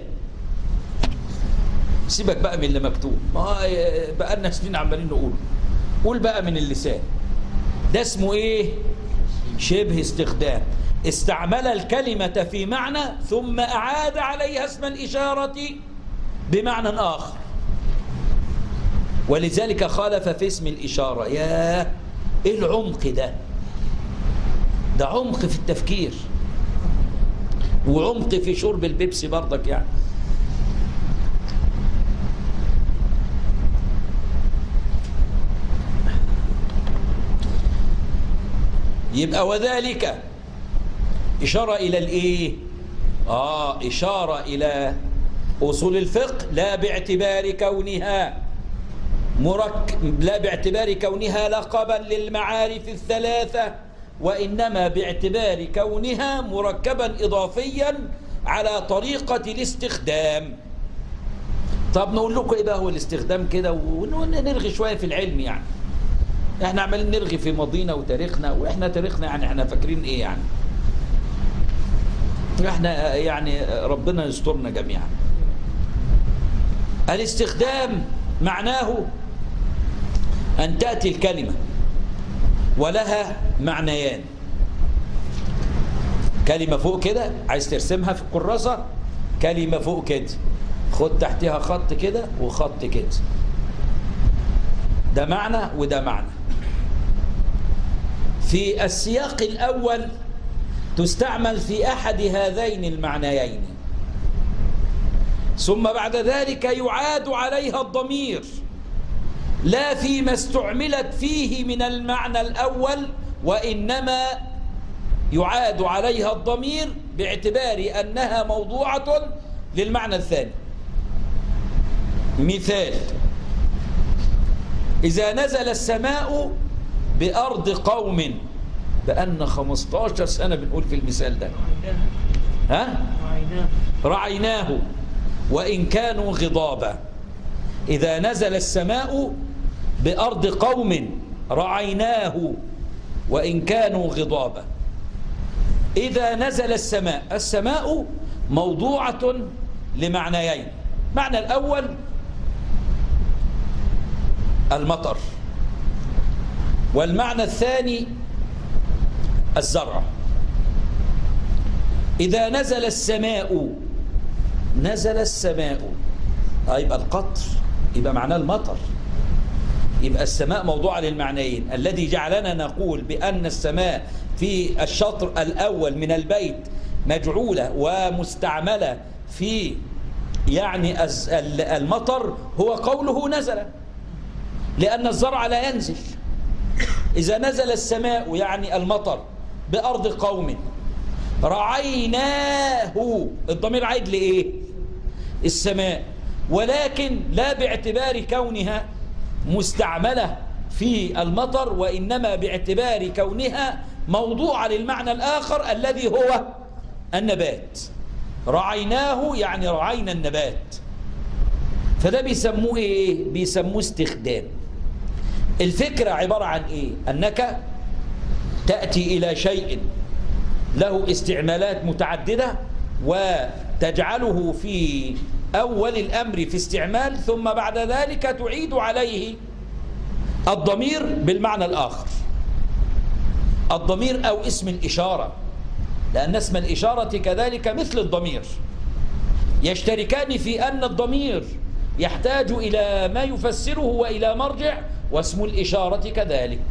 سيبك بقى من اللي مكتوب ما بقى لنا سنين عمالين نقول قول بقى من اللسان ده اسمه ايه شبه استخدام استعمل الكلمة في معنى ثم أعاد عليها اسم الإشارة بمعنى آخر ولذلك خالف في اسم الإشارة يا إيه العمق ده ده عمق في التفكير وعمق في شرب البيبسي برضك يعني يبقى وذلك إشارة إلى الإيه آه إشارة إلى أصول الفقه لا باعتبار كونها مرك لا باعتبار كونها لقبا للمعارف الثلاثة وإنما باعتبار كونها مركبا إضافيا على طريقة الاستخدام طب نقول لكم إيه بقى هو الاستخدام كده ونرغي شوية في العلم يعني احنا عمالين نرغي في ماضينا وتاريخنا واحنا تاريخنا يعني احنا فاكرين ايه يعني احنا يعني ربنا يسترنا جميعا الاستخدام معناه أن تأتي الكلمة ولها معنيان كلمة فوق كده عايز ترسمها في الكراسة كلمة فوق كده خد تحتها خط كده وخط كده ده معنى وده معنى في السياق الأول تستعمل في أحد هذين المعنيين ثم بعد ذلك يعاد عليها الضمير لا فيما استعملت فيه من المعنى الأول وإنما يعاد عليها الضمير باعتبار أنها موضوعة للمعنى الثاني مثال إذا نزل السماء بأرض قوم بقالنا 15 سنة بنقول في المثال ده رعيناه ها رعيناه رعيناه وإن كانوا غضابا إذا نزل السماء بأرض قوم رعيناه وإن كانوا غضابا إذا نزل السماء السماء موضوعة لمعنيين معنى الأول المطر والمعنى الثاني الزرع إذا نزل السماء نزل السماء آه يبقى القطر يبقى معناه المطر يبقى السماء موضوعة للمعنيين الذي جعلنا نقول بأن السماء في الشطر الأول من البيت مجعولة ومستعملة في يعني الز- ال- المطر هو قوله نزل لأن الزرع لا ينزل إذا نزل السماء يعني المطر بأرض قوم رعيناه الضمير عايد لإيه السماء ولكن لا باعتبار كونها مستعملة في المطر وإنما باعتبار كونها موضوعة للمعنى الآخر الذي هو النبات رعيناه يعني رعينا النبات فده بيسموه ايه بيسموه استخدام الفكرة عبارة عن ايه انك تأتي الى شيء له استعمالات متعددة وتجعله في أول الأمر في استعمال ثم بعد ذلك تعيد عليه الضمير بالمعنى الآخر الضمير أو اسم الإشارة لأن اسم الإشارة كذلك مثل الضمير يشتركان في أن الضمير يحتاج إلى ما يفسره وإلى مرجع واسم الإشارة كذلك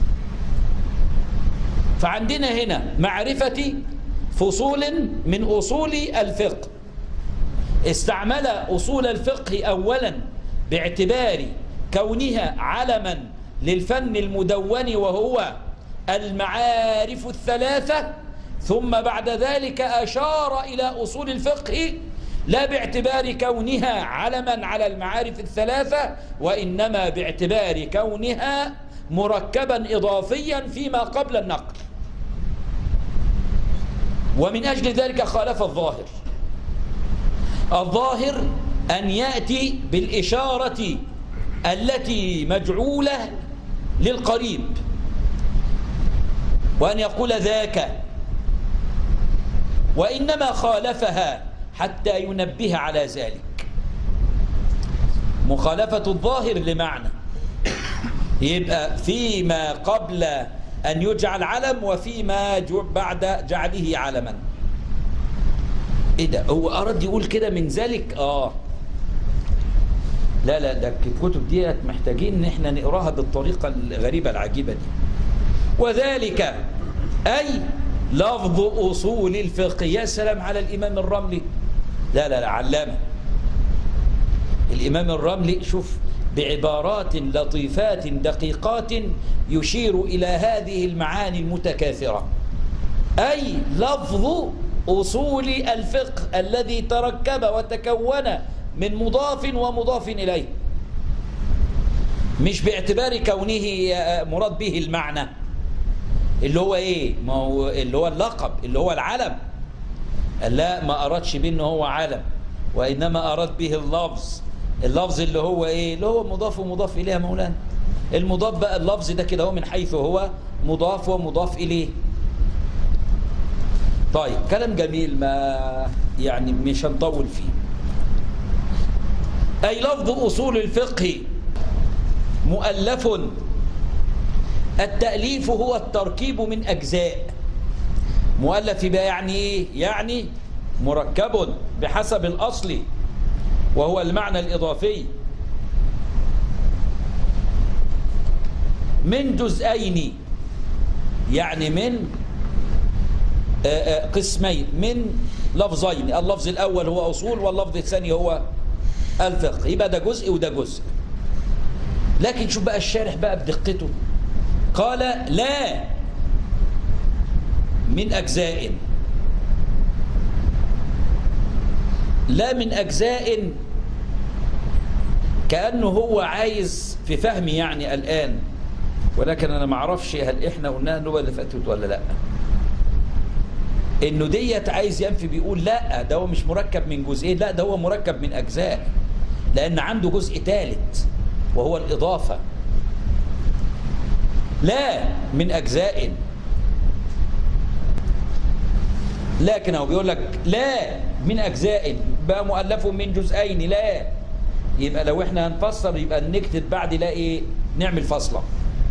فعندنا هنا معرفة فصول من أصول الفقه استعمل أصول الفقه أولا باعتبار كونها علما للفن المدون وهو المعارف الثلاثة ثم بعد ذلك أشار إلى أصول الفقه لا باعتبار كونها علما على المعارف الثلاثة وإنما باعتبار كونها مركبا إضافيا فيما قبل النقل ومن أجل ذلك خالف الظاهر الظاهر أن يأتي بالإشارة التي مجعولة للقريب وأن يقول ذاك وإنما خالفها حتى ينبه على ذلك مخالفة الظاهر لمعنى يبقى فيما قبل أن يجعل علم وفيما جو- بعد جعله علما ايه ده هو أراد يقول كده من ذلك آه لا لا ده الكتب ديت محتاجين ان احنا نقراها بالطريقة الغريبة العجيبة دي وذلك أي لفظ أصول الفقه يا سلام على الإمام الرملي لا لا لا علامة الإمام الرملي شوف بعبارات لطيفات دقيقات يشير إلى هذه المعاني المتكاثرة أي لفظ أصول الفقه الذي تركب وتكون من مضاف ومضاف إليه مش باعتبار كونه مراد به المعنى اللي هو ايه ما هو اللي هو اللقب اللي هو العلم لا ما أرادش به ان هو علم وإنما أراد به اللفظ اللفظ اللي هو ايه اللي هو مضاف ومضاف إليه يا مولانا المضاف بقى اللفظ ده كده هو من حيث هو مضاف ومضاف إليه طيب كلام جميل ما يعني مش هنطول فيه أي لفظ أصول الفقه مؤلف التأليف هو التركيب من أجزاء مؤلف يبقى يعني إيه؟ يعني مركب بحسب الأصل وهو المعنى الإضافي من جزئين يعني من آه، آه، قسمين من لفظين اللفظ الأول هو أصول واللفظ الثاني هو الفقه يبقى ده جزء وده جزء لكن شوف بقى الشارح بقى بدقته قال لا من أجزاء لا من أجزاء كأنه هو عايز في فهمي يعني الآن ولكن انا ما اعرفش هل احنا قلناها النوبه اللي فاتت ولا لا انه ديت عايز ينفي بيقول لا ده هو مش مركب من جزئين لا ده هو مركب من اجزاء لان عنده جزء ثالث وهو الاضافه لا من اجزاء لكن هو بيقول لك لا من اجزاء بقى مؤلف من جزئين لا يبقى لو احنا هنفسر يبقى نكتب بعد لا ايه نعمل فصله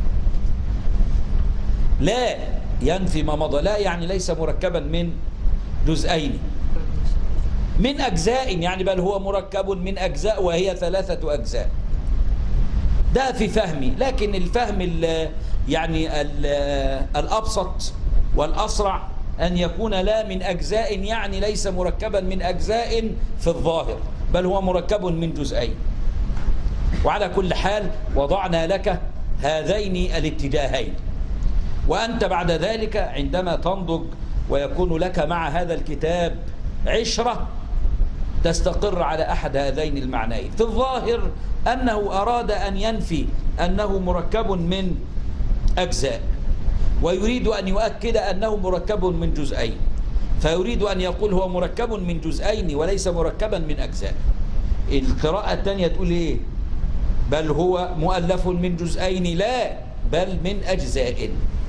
لا ينفي ما مضى لا يعني ليس مركبا من جزئين من أجزاء يعني بل هو مركب من أجزاء وهي ثلاثة أجزاء ده في فهمي لكن الفهم ال يعني ال الأبسط والأسرع أن يكون لا من أجزاء يعني ليس مركبا من أجزاء في الظاهر بل هو مركب من جزئين وعلى كل حال وضعنا لك هذين الاتجاهين وأنت بعد ذلك عندما تنضج ويكون لك مع هذا الكتاب عشرة تستقر على أحد هذين المعنيين في الظاهر أنه أراد أن ينفي أنه مركب من أجزاء ويريد أن يؤكد أنه مركب من جزئين فيريد أن يقول هو مركب من جزئين وليس مركبا من أجزاء القراءة الثانية تقول إيه بل هو مؤلف من جزئين لا بل من أجزاء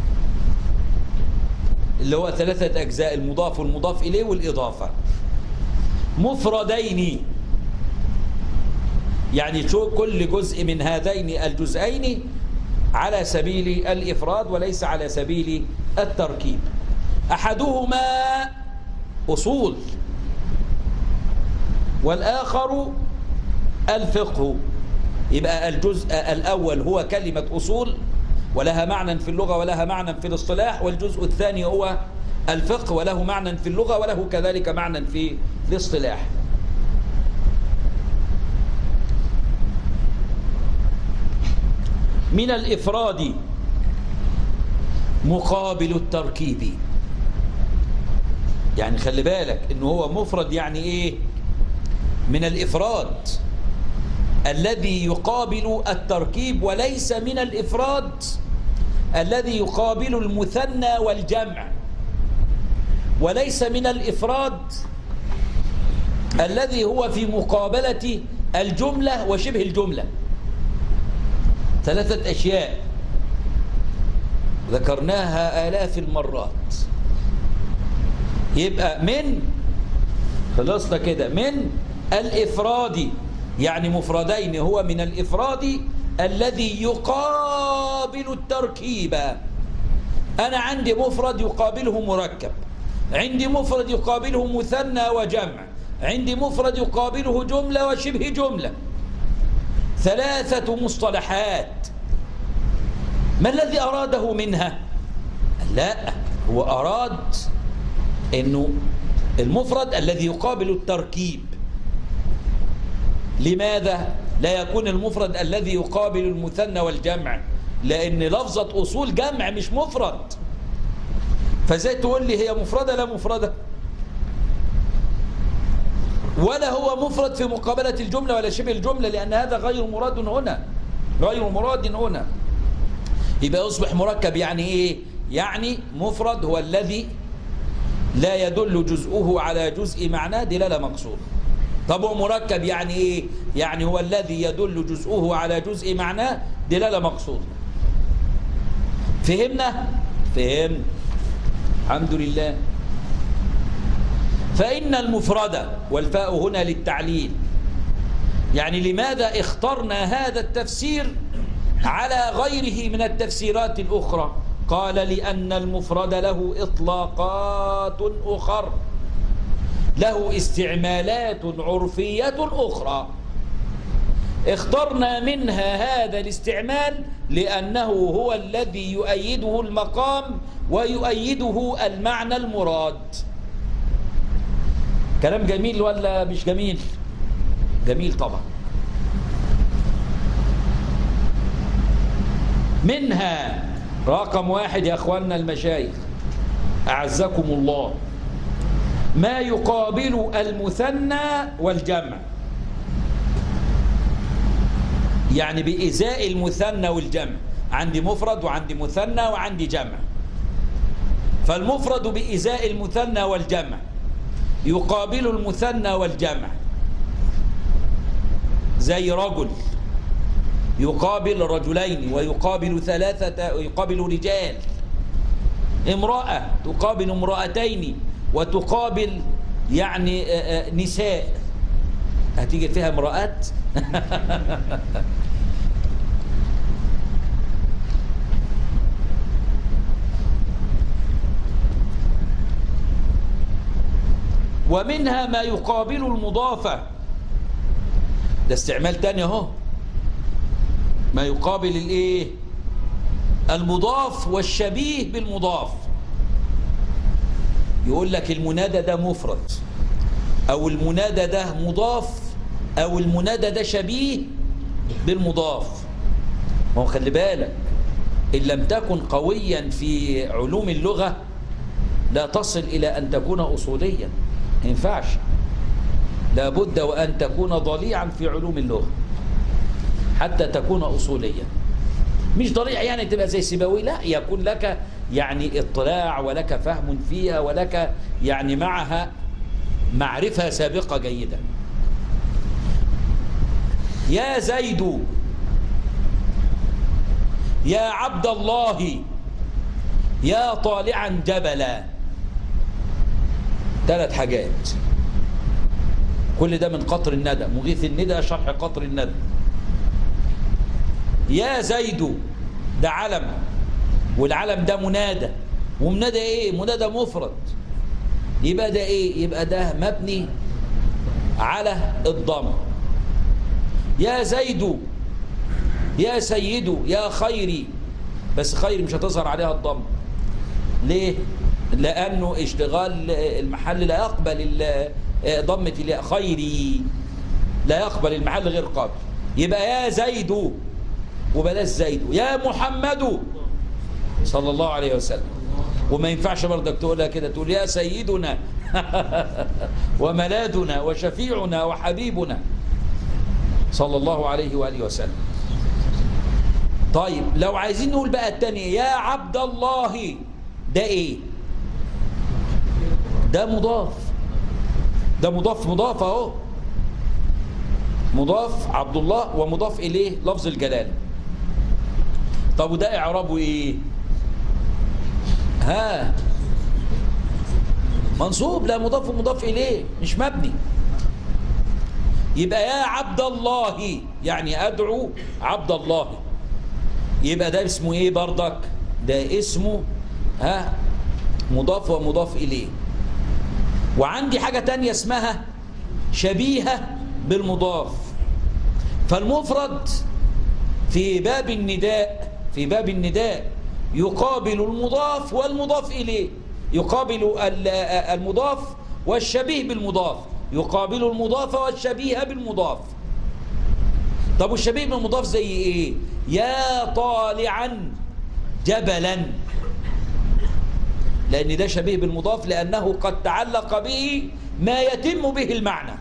اللي هو ثلاثة أجزاء المضاف والمضاف إليه والإضافة مفردين يعني شو كل جزء من هذين الجزئين على سبيل الإفراد وليس على سبيل التركيب أحدهما أصول والآخر الفقه يبقى الجزء الأول هو كلمة أصول ولها معنى في اللغة ولها معنى في الاصطلاح والجزء الثاني هو الفقه وله معنى في اللغة وله كذلك معنى في الاصطلاح من الإفراد مقابل التركيب يعني خلي بالك انه هو مفرد يعني ايه من الإفراد الذي يقابل التركيب وليس من الإفراد الذي يقابل المثنى والجمع وليس من الإفراد الذي هو في مقابلة الجملة وشبه الجملة ثلاثة أشياء ذكرناها آلاف المرات يبقى من خلصنا كده من الإفراد يعني مفردين هو من الإفراد الذي يقابل التركيب أنا عندي مفرد يقابله مركب عندي مفرد يقابله مثنى وجمع عندي مفرد يقابله جملة وشبه جملة ثلاثة مصطلحات ما الذي أراده منها لا هو أراد أنه المفرد الذي يقابل التركيب لماذا لا يكون المفرد الذي يقابل المثنى والجمع لأن لفظة أصول جمع مش مفرد فزي تقول لي هي مفردة لا مفردة ولا هو مفرد في مقابلة الجملة ولا شبه الجملة لأن هذا غير مراد هنا غير مراد هنا يبقى يصبح مركب يعني إيه يعني مفرد هو الذي لا يدل جزءه على جزء معناه دلالة مقصود طب هو مركب يعني إيه يعني هو الذي يدل جزءه على جزء معناه دلالة مقصود فهمنا فهم الحمد لله فإن المفردة والفاء هنا للتعليل يعني لماذا اخترنا هذا التفسير على غيره من التفسيرات الأخرى قال لأن المفرد له إطلاقات أخر له استعمالات عرفية أخرى اخترنا منها هذا الاستعمال لأنه هو الذي يؤيده المقام ويؤيده المعنى المراد كلام جميل ولا مش جميل جميل طبعا منها رقم واحد يا أخواننا المشايخ أعزكم الله ما يقابل المثنى والجمع يعني بإزاء المثنى والجمع عندي مفرد وعندي مثنى وعندي جمع فالمفرد بإزاء المثنى والجمع يقابل المثنى والجمع زي رجل يقابل رجلين ويقابل ثلاثة يقابل رجال امرأة تقابل امرأتين وتقابل يعني آه، آه، نساء هتيجي فيها امرأات ومنها ما يقابل المضافة ده استعمال تاني اهو ما يقابل الايه المضاف والشبيه بالمضاف يقول لك المنادى ده مفرد او المنادى ده مضاف او المنادى ده شبيه بالمضاف ما هو خلي بالك ان لم تكن قويا في علوم اللغة لا تصل الى ان تكون اصوليا ما ينفعش لابد وان تكون ضليعا في علوم اللغة حتى تكون اصوليا مش ضريع يعني تبقى زي سيبوي لا يكون لك يعني اطلاع ولك فهم فيها ولك يعني معها معرفة سابقة جيدة يا زيد يا عبد الله يا طالعا جبلا ثلاث حاجات كل ده من قطر الندى مغيث الندى شرح قطر الندى يا زيد ده علم والعلم ده منادى ومنادى ايه منادى مفرد يبقى ده ايه يبقى ده مبني على الضم يا زيد يا سيد يا خيري بس خيري مش هتظهر عليها الضم ليه لانه اشتغال المحل لا يقبل ال- ضمه الياء خيري لا يقبل المحل غير قابل يبقى يا زيد وبلاش زيد يا محمد صلى الله عليه وسلم وما ينفعش برضك تقولها كده تقول يا سيدنا وملاذنا وشفيعنا وحبيبنا صلى الله عليه وآله وسلم طيب لو عايزين نقول بقى التانية يا عبد الله ده ايه ده مضاف ده مضاف مضاف اهو مضاف عبد الله ومضاف اليه لفظ الجلاله طب وده اعرابه ايه ها منصوب لا مضاف ومضاف اليه مش مبني يبقى يا عبد الله يعني ادعو عبد الله يبقى ده اسمه ايه بردك ده اسمه ها مضاف ومضاف اليه وعندي حاجة تانية اسمها شبيهة بالمضاف فالمفرد في باب النداء في باب النداء يقابل المضاف والمضاف إليه يقابل ال- المضاف والشبيه بالمضاف يقابل المضاف والشبيه بالمضاف طب والشبيه بالمضاف زي ايه يا طالعا جبلا لأن ده شبيه بالمضاف لأنه قد تعلق به ما يتم به المعنى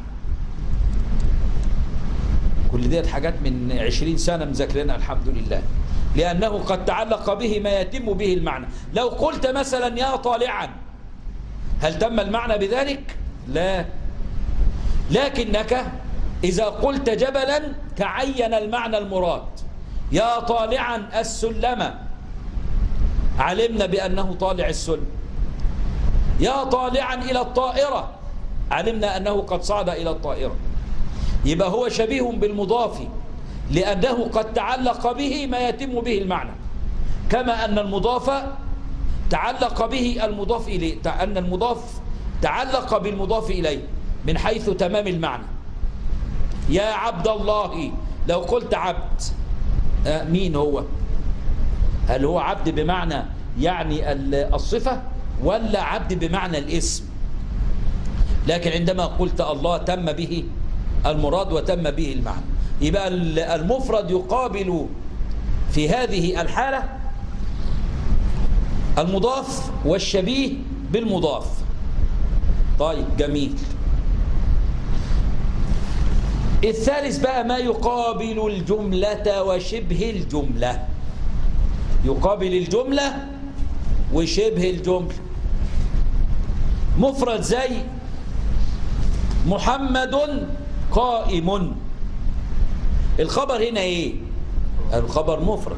كل ديت حاجات من عشرين سنة مذاكرينها الحمد لله لأنه قد تعلق به ما يتم به المعنى لو قلت مثلا يا طالعا هل تم المعنى بذلك؟ لا لكنك إذا قلت جبلا تعين المعنى المراد يا طالعا السلم علمنا بأنه طالع السلم يا طالعا إلى الطائرة علمنا أنه قد صعد إلى الطائرة يبقى هو شبيه بالمضاف لأنه قد تعلق به ما يتم به المعنى كما أن المضاف تعلق به المضاف إليه أن المضاف تعلق بالمضاف إليه من حيث تمام المعنى يا عبد الله لو قلت عبد آه، مين هو هل هو عبد بمعنى يعني ال- الصفة ولا عبد بمعنى الاسم لكن عندما قلت الله تم به المراد وتم به المعنى يبقى ال- المفرد يقابل في هذه الحالة المضاف والشبيه بالمضاف طيب جميل الثالث بقى ما يقابل الجملة وشبه الجملة يقابل الجملة وشبه الجملة مفرد زي محمد قائم الخبر هنا ايه الخبر مفرد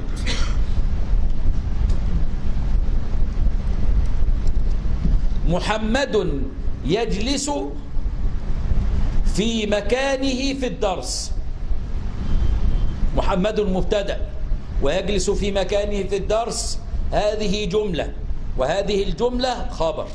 محمد يجلس في مكانه في الدرس محمد مبتدا ويجلس في مكانه في الدرس هذه جملة وهذه الجملة خبر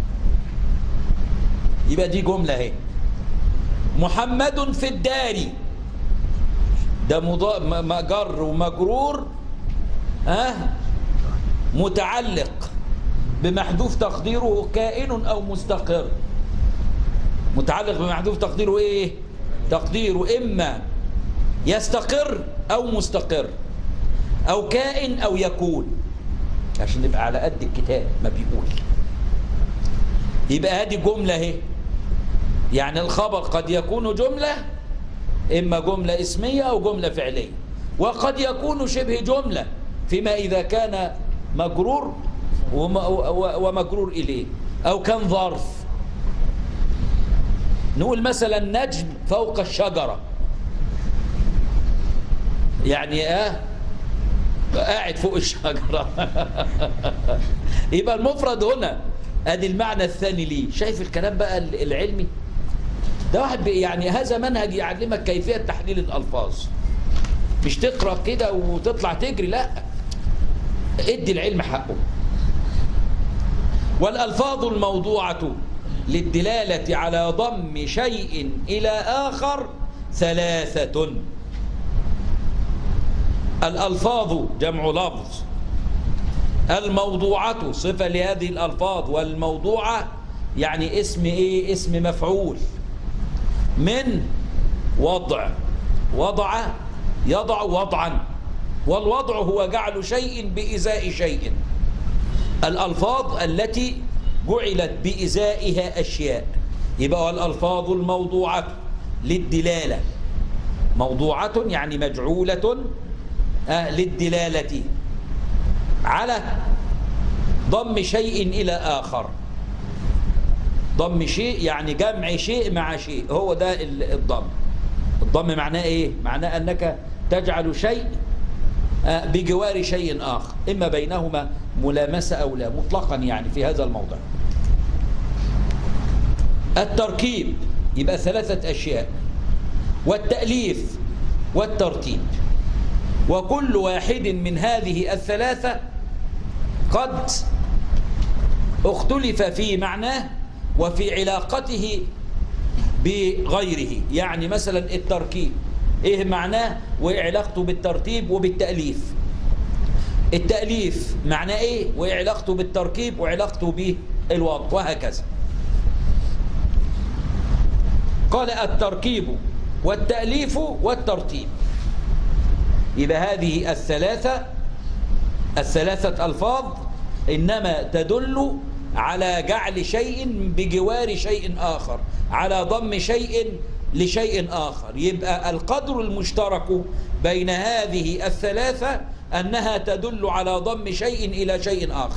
يبقى دي جملة اهي محمد في الدار ده مضا... م- مجر ومجرور ها متعلق بمحذوف تقديره كائن او مستقر متعلق بمحذوف تقديره ايه تقديره اما يستقر او مستقر او كائن او يكون عشان نبقى على قد الكتاب ما بيقول يبقى هذه جمله اهي يعني الخبر قد يكون جمله اما جمله اسميه او جمله فعليه وقد يكون شبه جمله فيما اذا كان مجرور وم- و- ومجرور اليه او كان ظرف نقول مثلا نجم فوق الشجره يعني اه قاعد فوق الشجرة يبقى المفرد هنا ادي المعنى الثاني ليه شايف الكلام بقى العلمي ده واحد بي- يعني هذا منهج يعلمك كيفية تحليل الألفاظ مش تقرأ كده وتطلع تجري لا ادي العلم حقه والألفاظ الموضوعة للدلالة على ضم شيء إلى آخر ثلاثة الألفاظ جمع لفظ الموضوعة صفة لهذه الألفاظ والموضوعة يعني اسم إيه اسم مفعول من وضع وضع يضع وضعا والوضع هو جعل شيء بإزاء شيء الألفاظ التي جعلت بإزائها أشياء يبقى الألفاظ الموضوعة للدلالة موضوعة يعني مجعولة آه، للدلالة على ضم شيء إلى آخر ضم شيء يعني جمع شيء مع شيء هو ده ال- الضم الضم معناه إيه؟ معناه أنك تجعل شيء آه، بجوار شيء آخر إما بينهما ملامسة أو لا مطلقا يعني في هذا الموضع التركيب يبقى ثلاثة أشياء والتأليف والترتيب وكل واحد من هذه الثلاثة قد اختلف في معناه وفي علاقته بغيره يعني مثلا التركيب ايه معناه وايه علاقته بالترتيب وبالتأليف التأليف معناه ايه وايه علاقته بالتركيب وعلاقته بالوضع وهكذا قال التركيب والتأليف والترتيب يبقى هذه الثلاثة الثلاثة ألفاظ إنما تدل على جعل شيء بجوار شيء آخر على ضم شيء لشيء آخر يبقى القدر المشترك بين هذه الثلاثة أنها تدل على ضم شيء إلى شيء آخر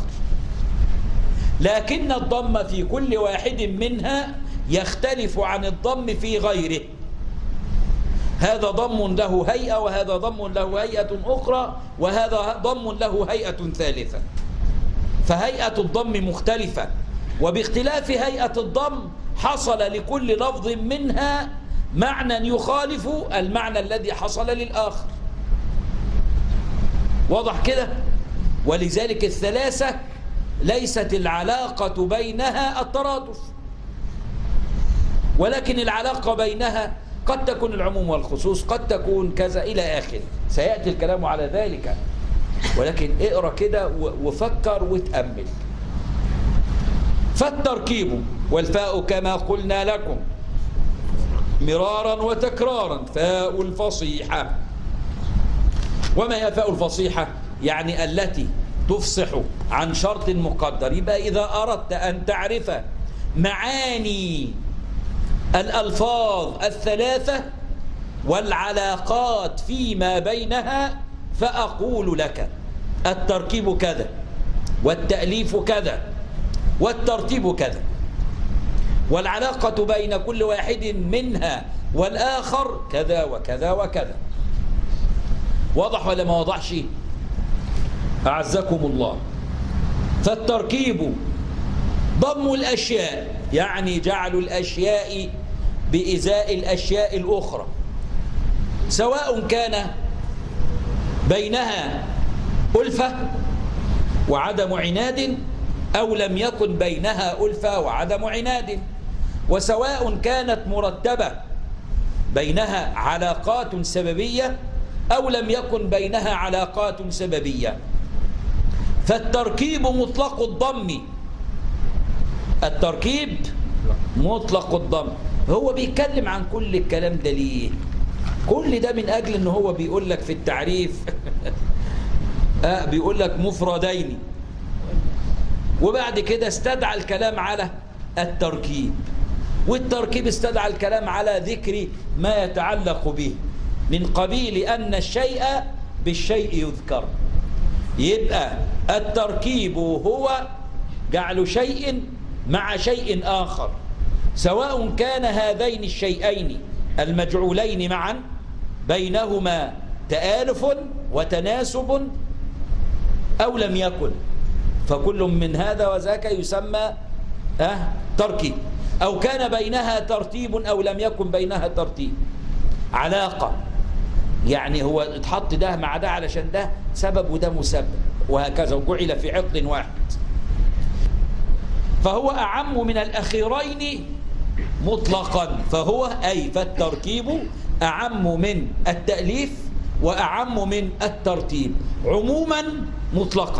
لكن الضم في كل واحد منها يختلف عن الضم في غيره هذا ضم له هيئة وهذا ضم له هيئة أخرى وهذا ضم له هيئة ثالثة فهيئة الضم مختلفة وباختلاف هيئة الضم حصل لكل لفظ منها معنى يخالف المعنى الذي حصل للآخر واضح كده ولذلك الثلاثة ليست العلاقة بينها الترادف ولكن العلاقة بينها قد تكون العموم والخصوص قد تكون كذا إلى آخره سيأتي الكلام على ذلك ولكن اقرأ كده و- وفكر وتأمل فالتركيب والفاء كما قلنا لكم مرارا وتكرارا فاء الفصيحة وما هي فاء الفصيحة يعني التي تفصح عن شرط مقدر يبقى إذا أردت أن تعرف معاني الألفاظ الثلاثة والعلاقات فيما بينها فأقول لك التركيب كذا والتأليف كذا والترتيب كذا والعلاقة بين كل واحد منها والآخر كذا وكذا وكذا واضح ولا ما وضحش أعزكم الله فالتركيب ضم الأشياء يعني جعل الأشياء بإزاء الأشياء الأخرى سواء كان بينها ألفة وعدم عناد أو لم يكن بينها ألفة وعدم عناد وسواء كانت مرتبة بينها علاقات سببية أو لم يكن بينها علاقات سببية فالتركيب مطلق الضم التركيب مطلق الضم هو بيتكلم عن كل الكلام ده ليه كل ده من أجل أنه هو بيقول لك في التعريف آه بيقول لك مفردين وبعد كده استدعى الكلام على التركيب والتركيب استدعى الكلام على ذكر ما يتعلق به من قبيل أن الشيء بالشيء يذكر يبقى التركيب هو جعل شيء مع شيء آخر سواء كان هذين الشيئين المجعولين معا بينهما تآلف وتناسب أو لم يكن فكل من هذا وذاك يسمى أه تركيب أو كان بينها ترتيب أو لم يكن بينها ترتيب علاقة يعني هو اتحط ده مع ده علشان ده سبب وده مسبب وهكذا وجعل في عقد واحد فهو أعم من الأخيرين مطلقا فهو أي فالتركيب أعم من التأليف وأعم من الترتيب عموما مطلقا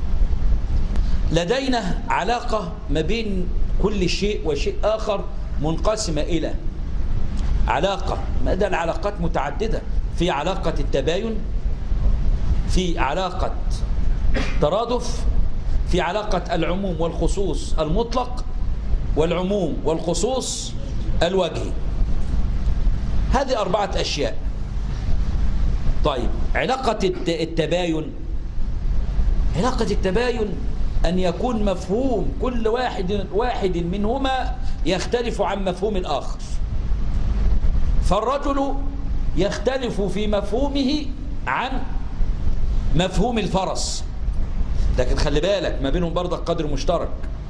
لدينا علاقة ما بين كل شيء وشيء آخر منقسمة إلى علاقة ما ده العلاقات متعددة في علاقة التباين في علاقة ترادف في علاقة العموم والخصوص المطلق والعموم والخصوص الوجهي هذه أربعة أشياء طيب علاقة التباين علاقة التباين أن يكون مفهوم كل واحد واحد منهما يختلف عن مفهوم الآخر فالرجل يختلف في مفهومه عن مفهوم الفرس لكن خلي بالك ما بينهم برضك قدر مشترك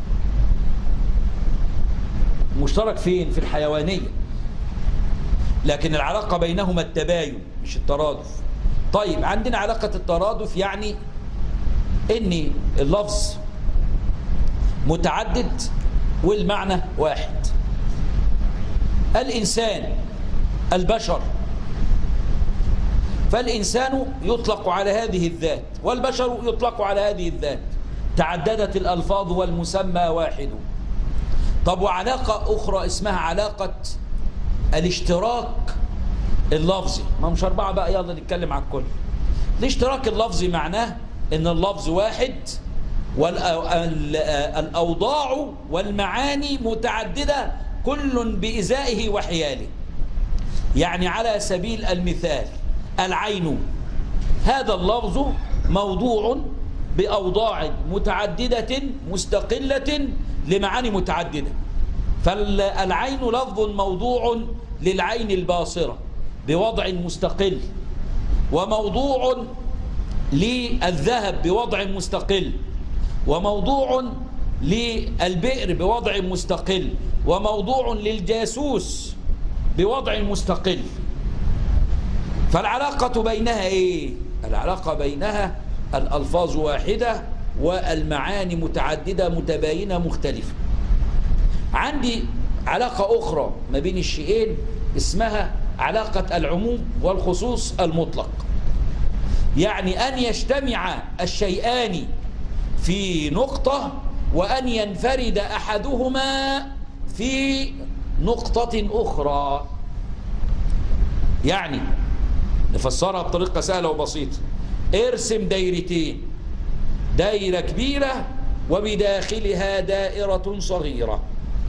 مشترك فين في الحيوانية لكن العلاقة بينهما التباين مش الترادف طيب عندنا علاقة الترادف يعني ان اللفظ متعدد والمعنى واحد الإنسان البشر فالإنسان يطلق على هذه الذات والبشر يطلق على هذه الذات تعددت الألفاظ والمسمى واحد طب وعلاقة أخرى اسمها علاقة الاشتراك اللفظي ما مش أربعة بقى يلا نتكلم عن كل الاشتراك اللفظي معناه ان اللفظ واحد والأوضاع والمعاني متعددة كل بإزائه وحياله يعني على سبيل المثال العين هذا اللفظ موضوع بأوضاع متعددة مستقلة لمعاني متعددة فالعين لفظ موضوع للعين الباصرة بوضع مستقل وموضوع للذهب بوضع مستقل وموضوع للبئر بوضع مستقل وموضوع للجاسوس بوضع مستقل فالعلاقة بينها ايه العلاقة بينها الألفاظ واحدة والمعاني متعددة متباينة مختلفة عندي علاقة أخرى ما بين الشيئين اسمها علاقة العموم والخصوص المطلق يعني أن يجتمع الشيئان في نقطة وأن ينفرد أحدهما في نقطة أخرى يعني نفسرها بطريقة سهلة وبسيطة ارسم دايرتين دايرة كبيرة وبداخلها دائرة صغيرة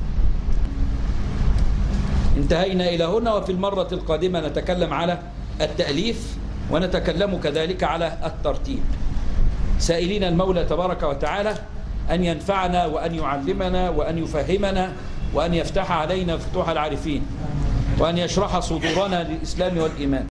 انتهينا إلى هنا وفي المرة القادمة نتكلم على التأليف ونتكلم كذلك على الترتيب سائلين المولى تبارك وتعالى أن ينفعنا وأن يعلمنا وأن يفهمنا وأن يفتح علينا فتوح العارفين وأن يشرح صدورنا للإسلام والإيمان